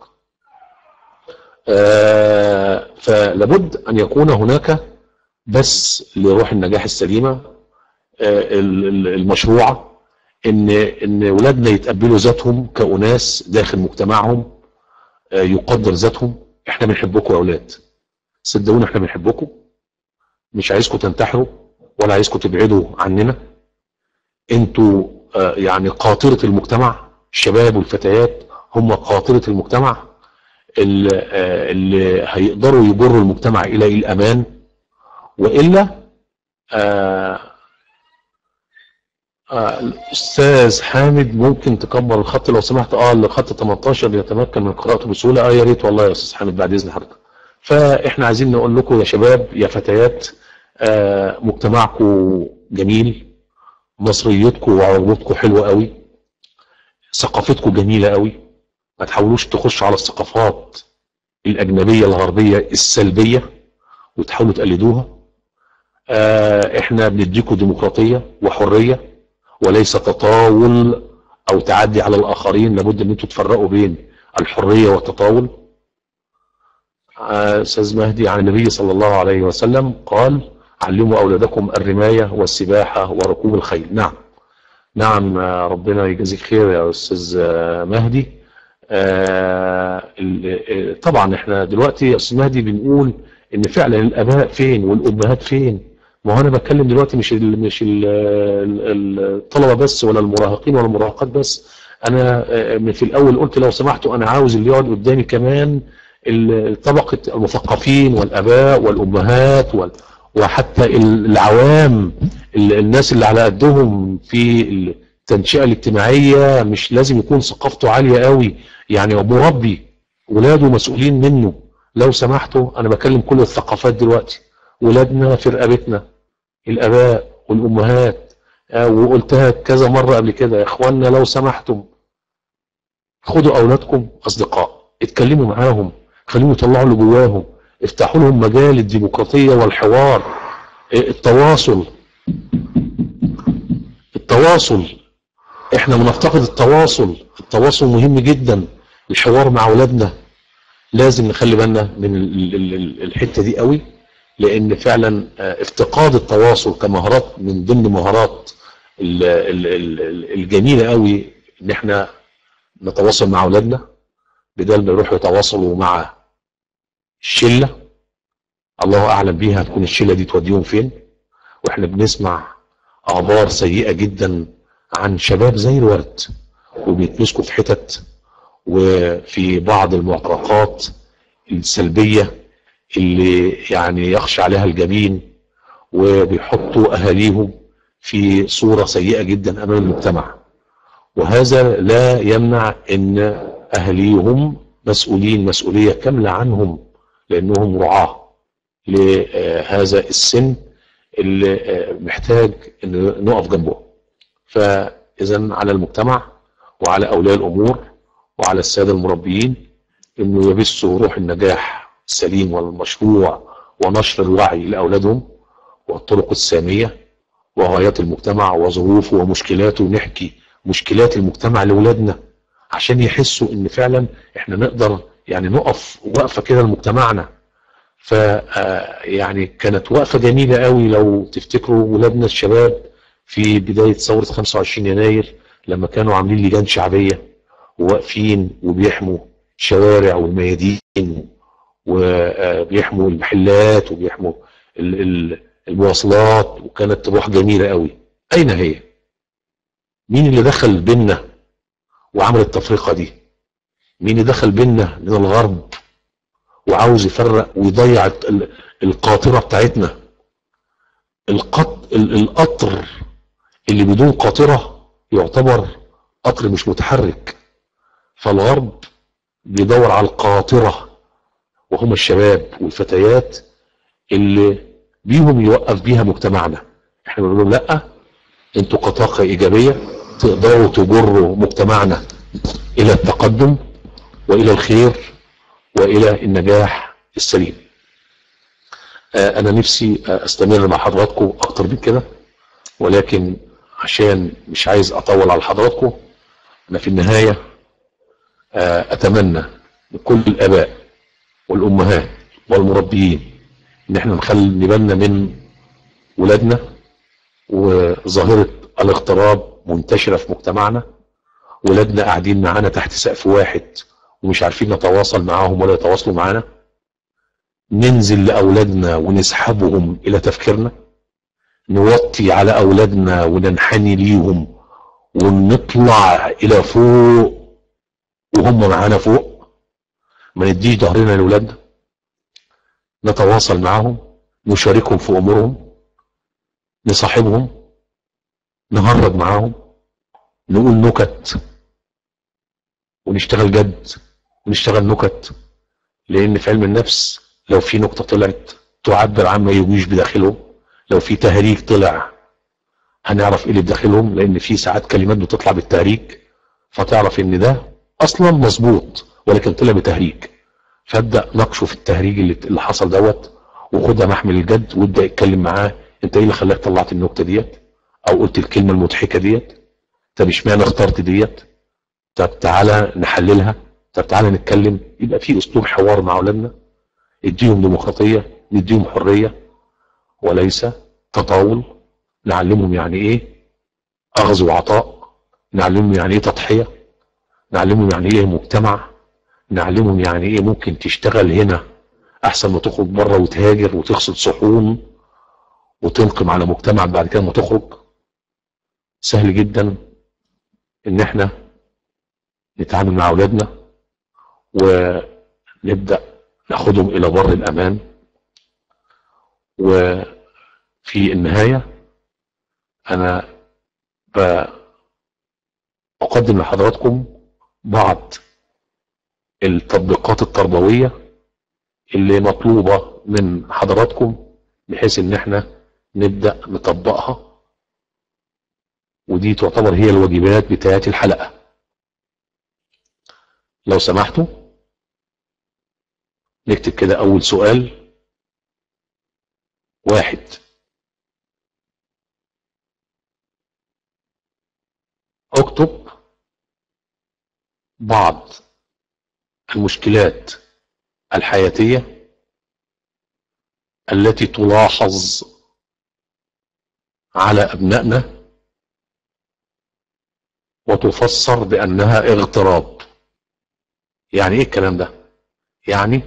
آه، فلابد ان يكون هناك بس لروح النجاح السليمه آه، ال- ال- المشروعه ان ان اولادنا يتقبلوا ذاتهم كاناس داخل مجتمعهم آه، يقدر ذاتهم احنا بنحبكم يا اولاد صدقوني احنا بنحبكم مش عايزكم تنتحروا ولا عايزكم تبعدوا عننا انتوا آه، يعني قاطرة المجتمع الشباب والفتيات هم قاطرة المجتمع اللي, آه، اللي هيقدروا يجروا المجتمع الى الامان والا آه، آه، الاستاذ حامد ممكن تكبر الخط لو سمحت اه الخط 18 يتمكن من قراءته بسهوله اه يا ريت والله يا استاذ حامد بعد اذن حضرتك فاحنا عايزين نقول لكم يا شباب يا فتيات آه، مجتمعكم جميل مصريتكم وعروضكم حلوه قوي ثقافتكم جميله قوي ما تحاولوش تخشوا على الثقافات الاجنبيه الغربيه السلبيه وتحاولوا تقلدوها آه، احنا بنديكم ديمقراطيه وحريه وليس تطاول او تعدي على الاخرين لابد ان انتم تفرقوا بين الحريه والتطاول آه، استاذ مهدي عن النبي صلى الله عليه وسلم قال علموا اولادكم الرمايه والسباحه وركوب الخيل نعم نعم آه، ربنا يجازيك خير يا استاذ آه، مهدي آه، ال- آه، طبعا احنا دلوقتي يا استاذ مهدي بنقول ان فعلا الاباء فين والامهات فين ما هو انا بتكلم دلوقتي مش ال مش ال ال- الطلبه بس ولا المراهقين ولا المراهقات بس انا آه، من في الاول قلت لو سمحتوا انا عاوز اللي يقعد قدامي كمان ال- طبقه المثقفين والاباء والامهات وال وحتى ال- العوام ال- الناس اللي على قدهم في التنشئه الاجتماعيه مش لازم يكون ثقافته عاليه قوي يعني مربي ولاده مسؤولين منه لو سمحتوا انا بكلم كل الثقافات دلوقتي ولادنا في رقبتنا الاباء والامهات آه، وقلتها كذا مره قبل كده يا اخوانا لو سمحتم خدوا اولادكم اصدقاء اتكلموا معاهم خليهم يطلعوا اللي جواهم افتحوا لهم مجال الديمقراطيه والحوار آه، التواصل التواصل احنا بنفتقد التواصل التواصل مهم جدا الحوار مع اولادنا لازم نخلي بالنا من ال- ال- ال- الحته دي قوي لان فعلا آه، افتقاد التواصل كمهارات من ضمن مهارات ال- ال- ال- ال- الجميله قوي ان احنا نتواصل مع اولادنا بدل ما يروحوا يتواصلوا مع الشله الله اعلم بيها هتكون الشله دي توديهم فين واحنا بنسمع اخبار سيئه جدا عن شباب زي الورد وبيتمسكوا في حتت وفي بعض المعترقات السلبيه اللي يعني يخشى عليها الجبين وبيحطوا اهاليهم في صوره سيئه جدا امام المجتمع وهذا لا يمنع ان اهاليهم مسؤولين مسؤوليه كامله عنهم لانهم رعاه لهذا السن اللي آه، محتاج ان نقف جنبه فاذا على المجتمع وعلى اولياء الامور وعلى الساده المربيين انه يبثوا روح النجاح السليم والمشروع ونشر الوعي لاولادهم والطرق الساميه وغايات المجتمع وظروفه ومشكلاته ونحكي مشكلات المجتمع لاولادنا عشان يحسوا ان فعلا احنا نقدر يعني نقف وقفه كده لمجتمعنا ف آه، يعني كانت وقفه جميله قوي لو تفتكروا ولادنا الشباب في بدايه ثوره 25 يناير لما كانوا عاملين لجان شعبيه وواقفين وبيحموا الشوارع والميادين وبيحموا المحلات وبيحموا ال- ال- المواصلات وكانت روح جميله قوي اين هي مين اللي دخل بينا وعمل التفرقه دي مين اللي دخل بينا من الغرب وعاوز يفرق ويضيع ال- القاطره بتاعتنا القط ال- القطر اللي بدون قاطره يعتبر قطر مش متحرك فالغرب بيدور على القاطره وهم الشباب والفتيات اللي بيهم يوقف بيها مجتمعنا احنا بنقول لهم لا انتوا كطاقه ايجابيه تقدروا تجروا مجتمعنا الى التقدم والى الخير والى النجاح السليم آه، انا نفسي آه، استمر مع حضراتكم اكتر من كده ولكن عشان مش عايز اطول على حضراتكم انا في النهايه آه، اتمنى لكل الاباء والامهات والمربيين ان احنا نخلي بالنا من ولادنا وظاهرة الاغتراب منتشرة في مجتمعنا ولادنا قاعدين معانا تحت سقف واحد ومش عارفين نتواصل معاهم ولا يتواصلوا معانا ننزل لأولادنا ونسحبهم إلى تفكيرنا نوطي على أولادنا وننحني ليهم ونطلع إلى فوق وهم معانا فوق ما نديش ظهرنا لأولادنا نتواصل معاهم نشاركهم في أمورهم نصاحبهم نهرج معاهم نقول نكت ونشتغل جد ونشتغل نكت لان في علم النفس لو في نكته طلعت تعبر عما يجيش بداخلهم لو في تهريج طلع هنعرف ايه اللي بداخلهم لان في ساعات كلمات بتطلع بالتهريج فتعرف ان ده اصلا مظبوط ولكن طلع بتهريج فابدا ناقشه في التهريج اللي, اللي حصل دوت وخدها محمل الجد وابدا اتكلم معاه انت ايه اللي خلاك طلعت النكته ديت او قلت الكلمه المضحكه ديت طب اشمعنى اخترت ديت طب تعالى نحللها طب تعالى نتكلم يبقى في اسلوب حوار مع اولادنا اديهم ديمقراطيه نديهم حريه وليس تطاول نعلمهم يعني ايه اخذ وعطاء نعلمهم يعني ايه تضحيه نعلمهم يعني ايه مجتمع نعلمهم يعني ايه ممكن تشتغل هنا احسن ما تخرج بره وتهاجر وتغسل صحون وتنقم على مجتمع بعد كده ما تخرج سهل جدا ان احنا نتعامل مع اولادنا ونبدا ناخدهم الى بر الامان وفي النهايه انا بقدم لحضراتكم بعض التطبيقات التربويه اللي مطلوبه من حضراتكم بحيث ان احنا نبدا نطبقها ودي تعتبر هي الواجبات بتاعت الحلقه لو سمحتوا نكتب كده اول سؤال واحد اكتب بعض المشكلات الحياتية التي تلاحظ على أبنائنا وتفسر بأنها اغتراب يعني ايه الكلام ده يعني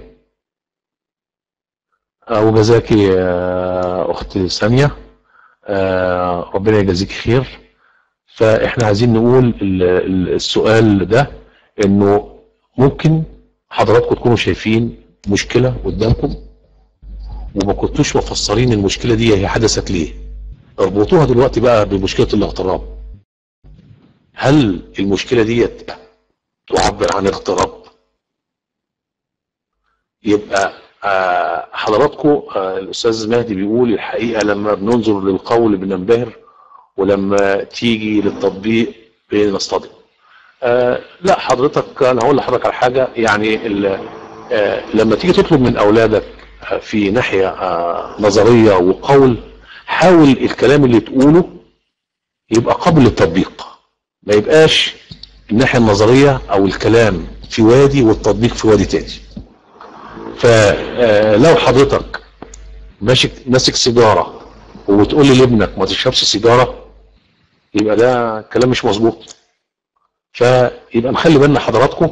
وجزاكي يا اختي ساميه آه، ربنا يجازيك خير فاحنا عايزين نقول ال- ال- السؤال ده انه ممكن حضراتكم تكونوا شايفين مشكله قدامكم وما كنتوش مفسرين المشكله دي هي حدثت ليه اربطوها دلوقتي بقى بمشكله الاغتراب هل المشكله ديت تعبر عن اغتراب يبقى آه، حضراتكم آه، الاستاذ مهدي بيقول الحقيقه لما بننظر للقول بننبهر ولما تيجي للتطبيق بنصطدم آه لا حضرتك انا هقول لحضرتك على حاجه يعني ال- آه لما تيجي تطلب من اولادك آه، في ناحيه آه نظريه وقول حاول الكلام اللي تقوله يبقى قابل للتطبيق ما يبقاش الناحيه النظريه او الكلام في وادي والتطبيق في وادي تاني فلو حضرتك ماسك ماسك سيجاره وبتقول لي لابنك ما تشربش سيجاره يبقى ده كلام مش مظبوط فيبقى نخلي بالنا حضراتكم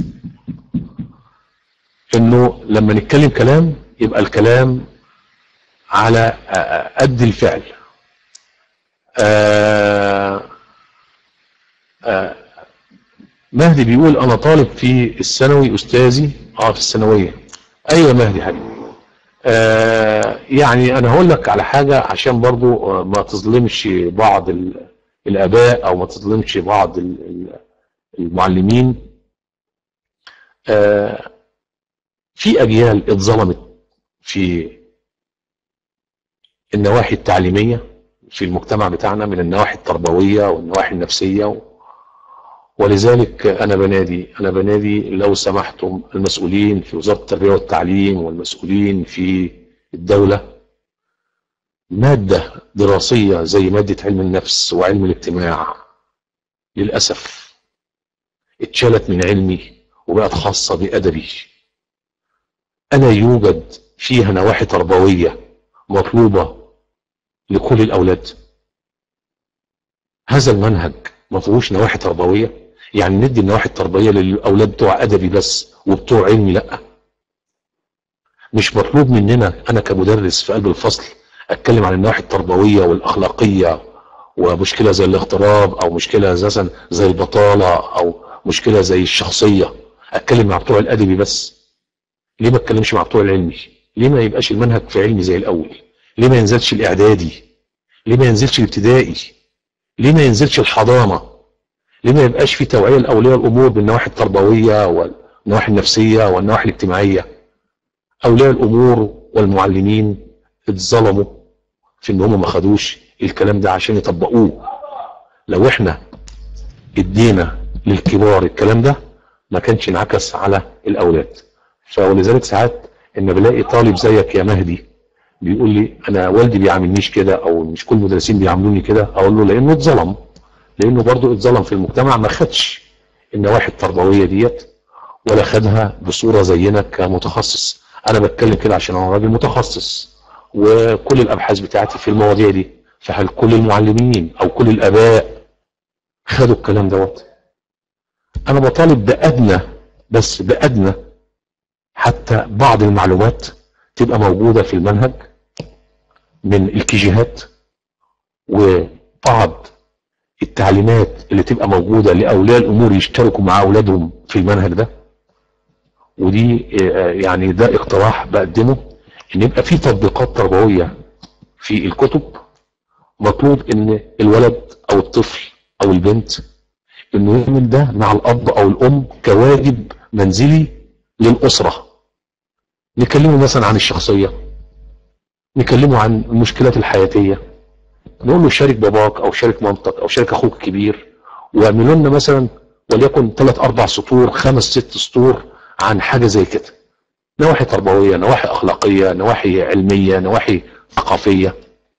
انه لما نتكلم كلام يبقى الكلام على آه، آه، قد الفعل آه، آه، مهدي بيقول انا طالب في الثانوي استاذي اه في الثانويه ايوه مهدي حبيبي آه يعني انا هقول لك على حاجه عشان برضو آه، ما تظلمش بعض ال- الاباء او ما تظلمش بعض ال- ال- المعلمين آه في اجيال اتظلمت في النواحي التعليميه في المجتمع بتاعنا من النواحي التربويه والنواحي النفسيه و... ولذلك انا بنادي انا بنادي لو سمحتم المسؤولين في وزاره التربيه والتعليم والمسؤولين في الدوله ماده دراسيه زي ماده علم النفس وعلم الاجتماع للاسف اتشالت من علمي وبقت خاصة بأدبي ألا يوجد فيها نواحي تربوية مطلوبة لكل الأولاد هذا المنهج ما فيهوش نواحي تربوية يعني ندي النواحي التربوية للأولاد بتوع أدبي بس وبتوع علمي لأ مش مطلوب مننا أنا كمدرس في قلب الفصل أتكلم عن النواحي التربوية والأخلاقية ومشكلة زي الاغتراب أو مشكلة مثلا زي البطالة أو مشكلة زي الشخصية أتكلم مع بتوع الأدبي بس ليه ما أتكلمش مع بتوع العلمي ليه ما يبقاش المنهج في علمي زي الأول ليه ما ينزلش الإعدادي ليه ما ينزلش الابتدائي ليه ما ينزلش الحضانة ليه ما يبقاش في توعية لأولياء الأمور بالنواحي التربوية والنواحي النفسية والنواحي الاجتماعية أولياء الأمور والمعلمين اتظلموا في إن هم ما خدوش الكلام ده عشان يطبقوه لو احنا ادينا للكبار الكلام ده ما كانش انعكس على الأولاد فولذلك ساعات ان بلاقي طالب زيك يا مهدي بيقول لي انا والدي بيعاملنيش كده او مش كل المدرسين بيعاملوني كده اقول له لانه اتظلم لانه برضه اتظلم في المجتمع ما خدش النواحي التربويه ديت ولا خدها بصوره زينا كمتخصص انا بتكلم كده عشان انا راجل متخصص وكل الابحاث بتاعتي في المواضيع دي فهل كل المعلمين او كل الاباء خدوا الكلام دوت انا بطالب بادنى بس بادنى حتى بعض المعلومات تبقى موجودة في المنهج من الكيجيهات وبعض التعليمات اللي تبقى موجودة لأولياء الأمور يشتركوا مع أولادهم في المنهج ده ودي يعني ده اقتراح بقدمه ان يبقى في تطبيقات تربوية في الكتب مطلوب ان الولد او الطفل او البنت انه يعمل ده مع الاب او الام كواجب منزلي للأسرة نكلمه مثلا عن الشخصية نكلمه عن المشكلات الحياتية نقول له شارك باباك او شارك مامتك او شارك اخوك الكبير واعملوا لنا مثلا وليكن ثلاث اربع سطور خمس ست سطور عن حاجة زي كده نواحي تربوية نواحي اخلاقية نواحي علمية نواحي ثقافية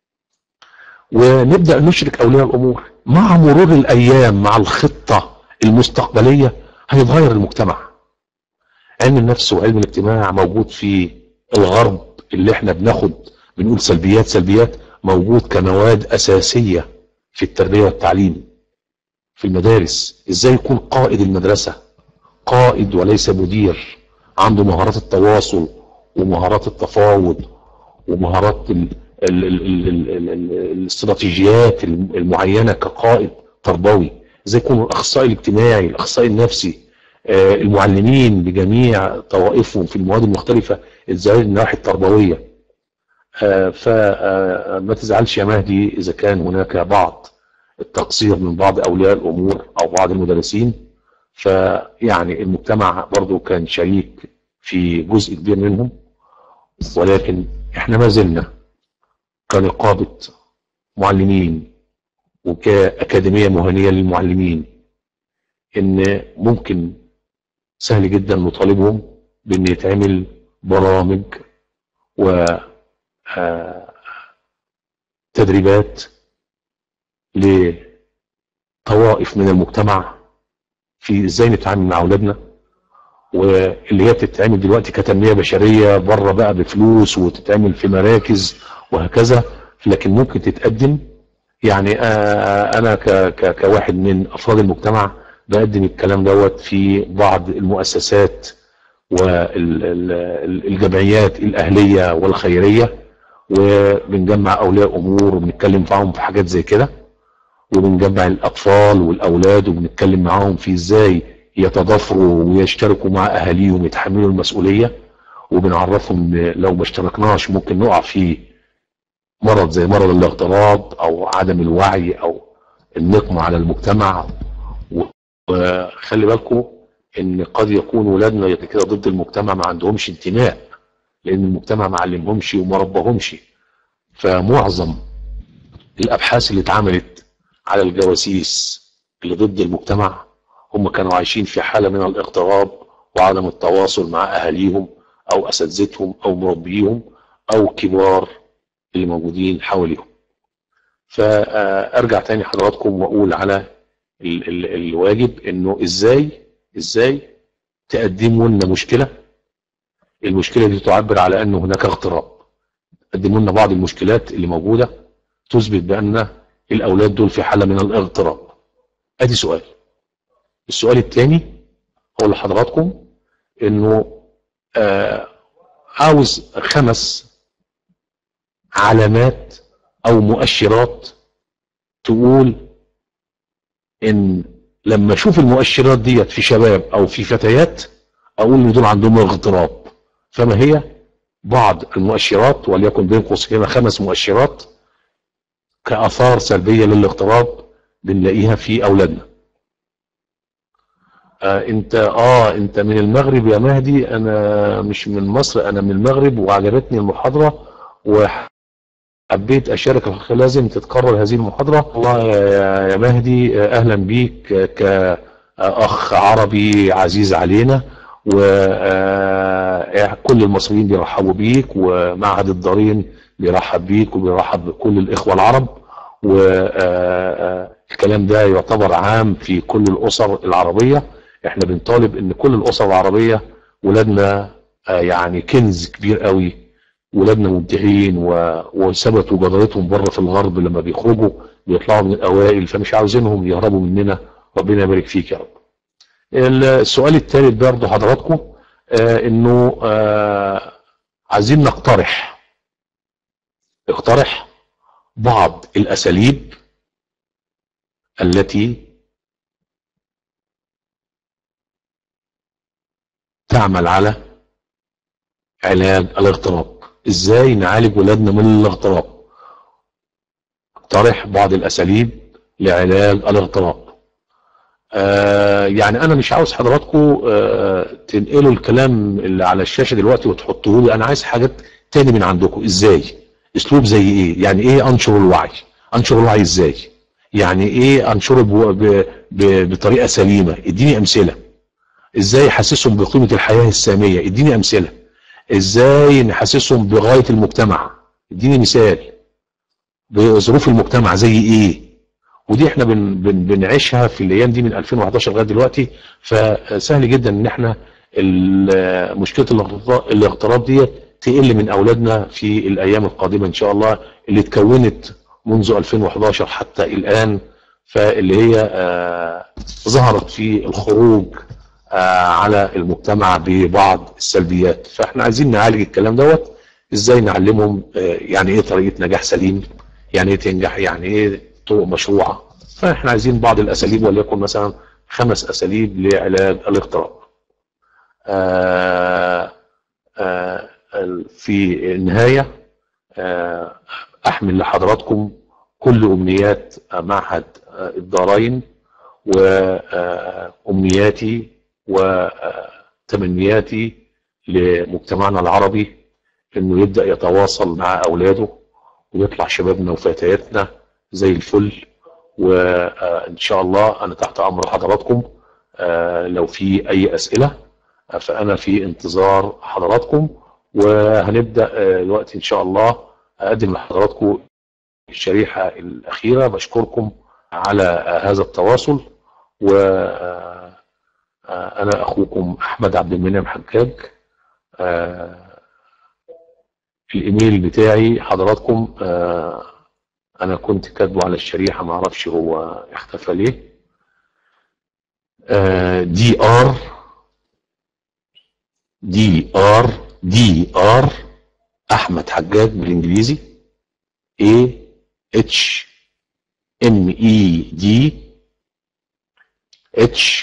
ونبدأ نشرك اولياء الامور مع مرور الايام مع الخطة المستقبلية هيتغير المجتمع علم النفس وعلم الاجتماع موجود في الغرب اللي احنا بناخد بنقول سلبيات سلبيات موجود كمواد اساسية في التربية والتعليم في المدارس ازاي يكون قائد المدرسة قائد وليس مدير عنده مهارات التواصل ومهارات التفاوض ومهارات ال ال ال ال ال ال الاستراتيجيات المعينة كقائد تربوي ازاي يكون الاخصائي الاجتماعي الاخصائي النفسي المعلمين بجميع طوائفهم في المواد المختلفة ازاي النواحي التربوية فما تزعلش يا مهدي اذا كان هناك بعض التقصير من بعض اولياء الامور او بعض المدرسين فيعني المجتمع برضو كان شريك في جزء كبير منهم ولكن احنا ما زلنا كنقابة معلمين وكأكاديمية مهنية للمعلمين ان ممكن سهل جدا نطالبهم بان يتعمل برامج و تدريبات لطوائف من المجتمع في ازاي نتعامل مع اولادنا واللي هي بتتعمل دلوقتي كتنميه بشريه بره بقى بفلوس وتتعمل في مراكز وهكذا لكن ممكن تتقدم يعني انا كواحد من افراد المجتمع بقدم الكلام دوت في بعض المؤسسات والجمعيات الاهليه والخيريه وبنجمع اولياء امور وبنتكلم معاهم في حاجات زي كده وبنجمع الاطفال والاولاد وبنتكلم معاهم في ازاي يتضافروا ويشتركوا مع اهاليهم يتحملوا المسؤوليه وبنعرفهم لو ما اشتركناش ممكن نقع في مرض زي مرض الاغتراب او عدم الوعي او النقمه على المجتمع وخلي بالكم ان قد يكون ولادنا كده ضد المجتمع ما عندهمش انتماء لان المجتمع ما علمهمش وما ربهمش فمعظم الابحاث اللي اتعملت على الجواسيس اللي ضد المجتمع هم كانوا عايشين في حالة من الاغتراب وعدم التواصل مع اهاليهم او اساتذتهم او مربيهم او كبار اللي موجودين حواليهم فارجع تاني حضراتكم واقول على ال ال الواجب انه ازاي ازاي تقدموا لنا مشكله المشكله دي تعبر على ان هناك اغتراب قدموا لنا بعض المشكلات اللي موجوده تثبت بان الاولاد دول في حاله من الاغتراب ادي سؤال السؤال الثاني هو لحضراتكم انه آه عاوز خمس علامات او مؤشرات تقول ان لما اشوف المؤشرات ديت في شباب او في فتيات اقول ان دول عندهم اغتراب فما هي بعض المؤشرات وليكن بين قوسين خمس مؤشرات كاثار سلبيه للاغتراب بنلاقيها في اولادنا آه انت اه انت من المغرب يا مهدي انا مش من مصر انا من المغرب وعجبتني المحاضره وحبيت اشارك الأخ لازم تتكرر هذه المحاضره والله يا يا مهدي آه، اهلا بيك كاخ عربي عزيز علينا وكل المصريين بيرحبوا بيك ومعهد الدارين بيرحب بيك وبيرحب بكل الاخوه العرب والكلام ده يعتبر عام في كل الاسر العربيه احنا بنطالب ان كل الاسر العربيه ولادنا آه، يعني كنز كبير قوي ولادنا مبدعين و- وثبتوا جدارتهم بره في الغرب لما بيخرجوا بيطلعوا من الاوائل فمش عاوزينهم يهربوا مننا ربنا يبارك فيك يا رب. السؤال الثالث برضه حضراتكم آه انه آه عايزين نقترح اقترح بعض الاساليب التي تعمل على علاج الاغتراب ازاي نعالج ولادنا من الاغتراب اقترح بعض الاساليب لعلاج الاغتراب آه يعني انا مش عاوز حضراتكم آه تنقلوا الكلام اللي على الشاشه دلوقتي وتحطوه لي انا عايز حاجات تاني من عندكم ازاي اسلوب زي ايه يعني ايه انشر الوعي انشر الوعي ازاي يعني ايه انشره بو- ب- ب- بطريقه سليمه اديني امثله ازاي احسسهم بقيمه الحياه الساميه اديني امثله ازاي نحسسهم بغايه المجتمع اديني مثال بظروف المجتمع زي ايه ودي احنا بن بن بنعيشها في الايام دي من 2011 لغايه دلوقتي فسهل جدا ان احنا ال- مشكله الاغتراب- الاغتراب دي تقل من اولادنا في الايام القادمه ان شاء الله اللي اتكونت منذ 2011 حتى الان فاللي هي آه، ظهرت في الخروج آه، على المجتمع ببعض السلبيات فاحنا عايزين نعالج الكلام دوت ازاي نعلمهم آه، يعني ايه طريقه نجاح سليم يعني ايه تنجح يعني ايه طرق مشروعه فاحنا عايزين بعض الاساليب وليكن مثلا خمس اساليب لعلاج الاغتراب آه، آه، في النهايه آه، احمل لحضراتكم كل امنيات معهد آه، الدارين وامنياتي وتمنياتي لمجتمعنا العربي انه يبدا يتواصل مع اولاده ويطلع شبابنا وفتياتنا زي الفل وان شاء الله انا تحت امر حضراتكم آه، لو في اي اسئله آه، فانا في انتظار حضراتكم وهنبدا آه، دلوقتي ان شاء الله اقدم لحضراتكم الشريحه الاخيره بشكركم على آه، هذا التواصل و آه، آه، انا اخوكم احمد عبد المنعم حجاج آه، الايميل بتاعي حضراتكم آه، انا كنت كاتبه على الشريحه ما اعرفش هو اختفى ليه دي ار دي ار دي ار احمد حجاج بالانجليزي A H M E D H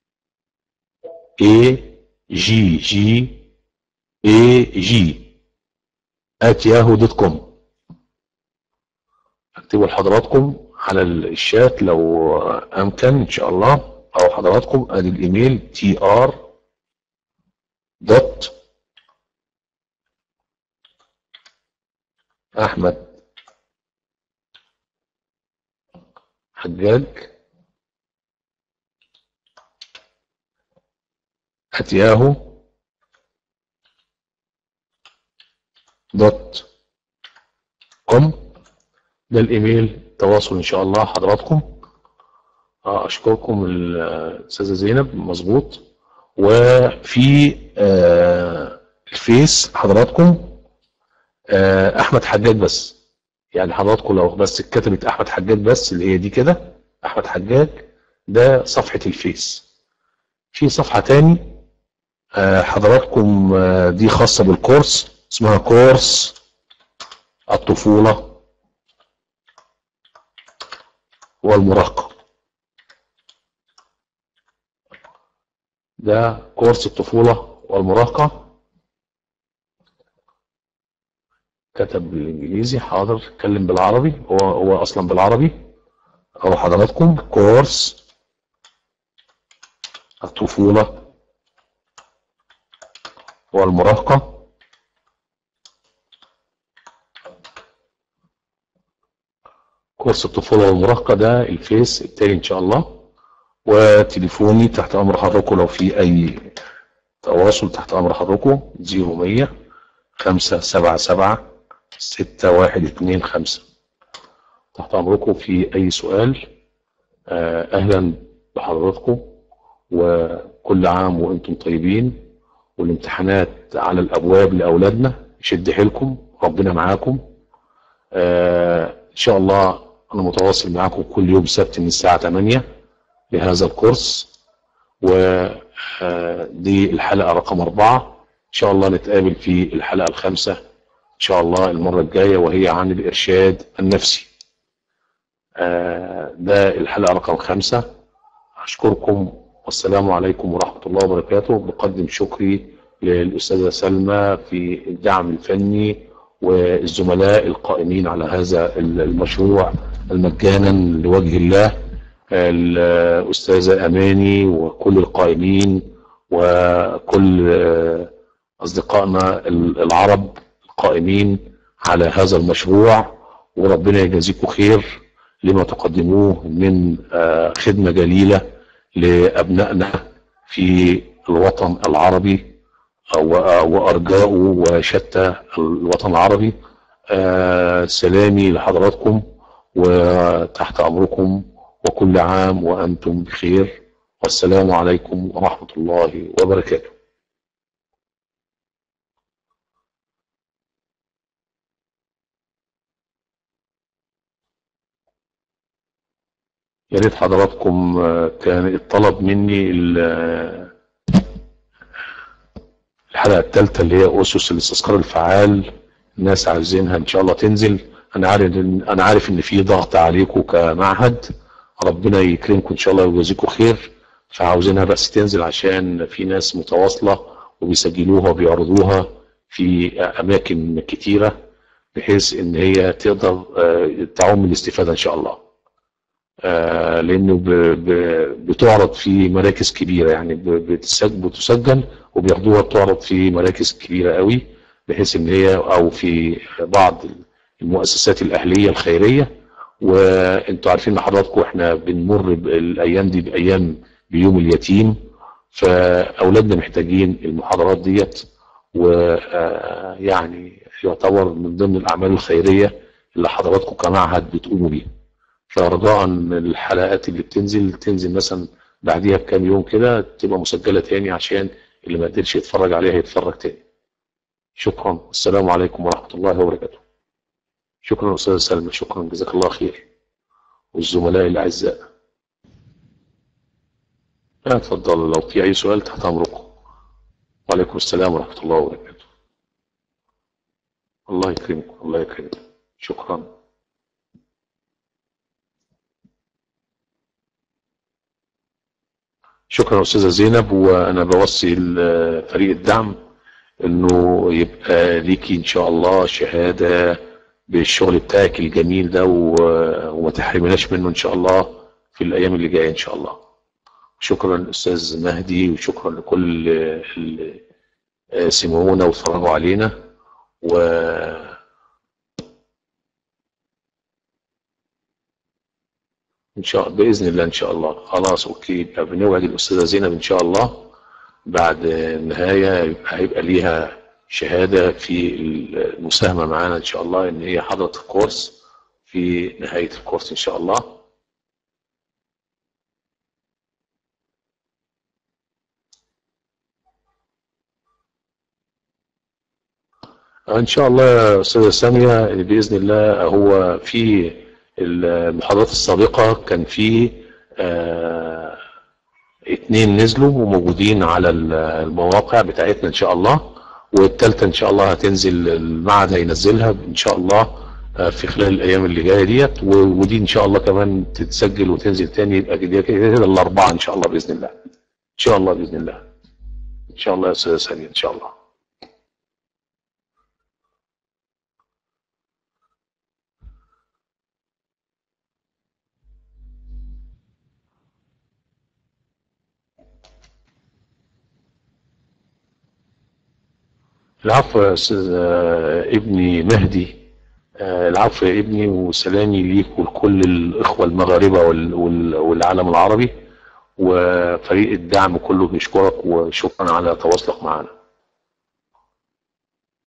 A G G A G at yahoo دوت كوم اكتبوا لحضراتكم على الشات لو امكن ان شاء الله او حضراتكم ادي الايميل تي ار دوت احمد حجاج at yahoo دوت كوم ده الايميل تواصل ان شاء الله حضراتكم آه، اشكركم الاستاذه زينب مظبوط وفي آه، الفيس حضراتكم آه، احمد حجاج بس يعني حضراتكم لو بس كتبت احمد حجاج بس اللي هي دي كده احمد حجاج ده صفحة الفيس في صفحة تاني آه، حضراتكم آه، دي خاصة بالكورس اسمها كورس الطفولة والمراهقة ده كورس الطفولة والمراهقة كتب بالانجليزي حاضر اتكلم بالعربي هو هو اصلا بالعربي اهو حضراتكم كورس الطفولة والمراهقة كورس الطفولة والمراهقة ده الفيس التاني ان شاء الله وتليفوني تحت امر حضراتكم لو في اي تواصل تحت امر حضراتكم 0100 خمسة سبعة سبعة ستة واحد اتنين خمسة تحت أمركم في أي سؤال آه، أهلا بحضراتكم وكل عام وأنتم طيبين والامتحانات على الأبواب لأولادنا شد حيلكم ربنا معاكم آه، إن شاء الله أنا متواصل معاكم كل يوم سبت من الساعة 8 لهذا الكورس ودي الحلقة رقم أربعة إن شاء الله نتقابل في الحلقة الخامسة إن شاء الله المرة الجاية وهي عن الإرشاد النفسي آه، ده الحلقة رقم خمسة أشكركم والسلام عليكم ورحمة الله وبركاته بقدم شكري للأستاذة سلمى في الدعم الفني والزملاء القائمين على هذا المشروع المجانا لوجه الله الأستاذة أماني وكل القائمين وكل آه، أصدقائنا العرب القائمين على هذا المشروع وربنا يجازيكم خير لما تقدموه من آه، خدمة جليلة لأبنائنا في الوطن العربي و- وأرجائه وشتى الوطن العربي آه، سلامي لحضراتكم وتحت أمركم وكل عام وأنتم بخير والسلام عليكم ورحمة الله وبركاته يا ريت حضراتكم آه، كان الطلب مني ال- الحلقة الثالثة اللي هي أسس الاستذكار الفعال الناس عايزينها إن شاء الله تنزل أنا عارف إن أنا عارف إن في ضغط عليكم كمعهد ربنا يكرمكم إن شاء الله ويجازيكم خير فعاوزينها بس تنزل عشان في ناس متواصلة وبيسجلوها وبيعرضوها في أماكن كتيرة بحيث إن هي تقدر آه، تعم الاستفادة إن شاء الله. آه، لانه ب- ب- بتعرض في مراكز كبيره يعني ب- بتسجل بتسجل وبياخدوها تعرض في مراكز كبيره قوي بحيث ان هي او في بعض المؤسسات الاهليه الخيريه وانتوا عارفين ان حضراتكم احنا بنمر بالايام دي بايام بيوم اليتيم فاولادنا محتاجين المحاضرات ديت ويعني يعتبر من ضمن الاعمال الخيريه اللي حضراتكم كمعهد بتقوموا بيها. فرجاء الحلقات اللي بتنزل تنزل مثلا بعديها بكام يوم كده تبقى مسجلة تاني عشان اللي ما قدرش يتفرج عليها يتفرج تاني شكرا والسلام عليكم ورحمة الله وبركاته شكرا أستاذ سلمى شكرا جزاك الله خير والزملاء الأعزاء لا اتفضل لو في أي سؤال تحت أمركم وعليكم السلام ورحمة الله وبركاته الله يكرمكم الله يكرمكم شكرا شكرا أستاذة زينب وأنا بوصي ل- فريق الدعم إنه يبقى ليكي إن شاء الله شهادة بالشغل بتاعك الجميل ده و- وما تحرمناش منه إن شاء الله في الأيام اللي جاية إن شاء الله شكرا أستاذ مهدي وشكرا لكل اللي سمعونا واتفرجوا علينا و ان شاء الله باذن الله ان شاء الله خلاص اوكي يبقى بنوعد الاستاذه زينب ان شاء الله بعد النهايه يبقى هيبقى ليها شهاده في المساهمه معانا ان شاء الله ان هي حضرت الكورس في نهايه الكورس ان شاء الله ان شاء الله يا استاذه ساميه باذن الله هو في المحاضرات السابقه كان في آه، اتنين نزلوا وموجودين على المواقع بتاعتنا ان شاء الله والتالتة ان شاء الله هتنزل المعهد هينزلها ان شاء الله آه، في خلال الايام اللي جايه ديت و- ودي ان شاء الله كمان تتسجل وتنزل تاني يبقى كده كده الاربعه ان شاء الله باذن الله ان شاء الله باذن الله ان شاء الله يا استاذه ساميه ان شاء الله العفو يا استاذ آه، ابني مهدي آه، العفو يا ابني وسلامي ليك ولكل الاخوه المغاربه وال- وال- والعالم العربي وفريق الدعم كله بيشكرك وشكرا على تواصلك معنا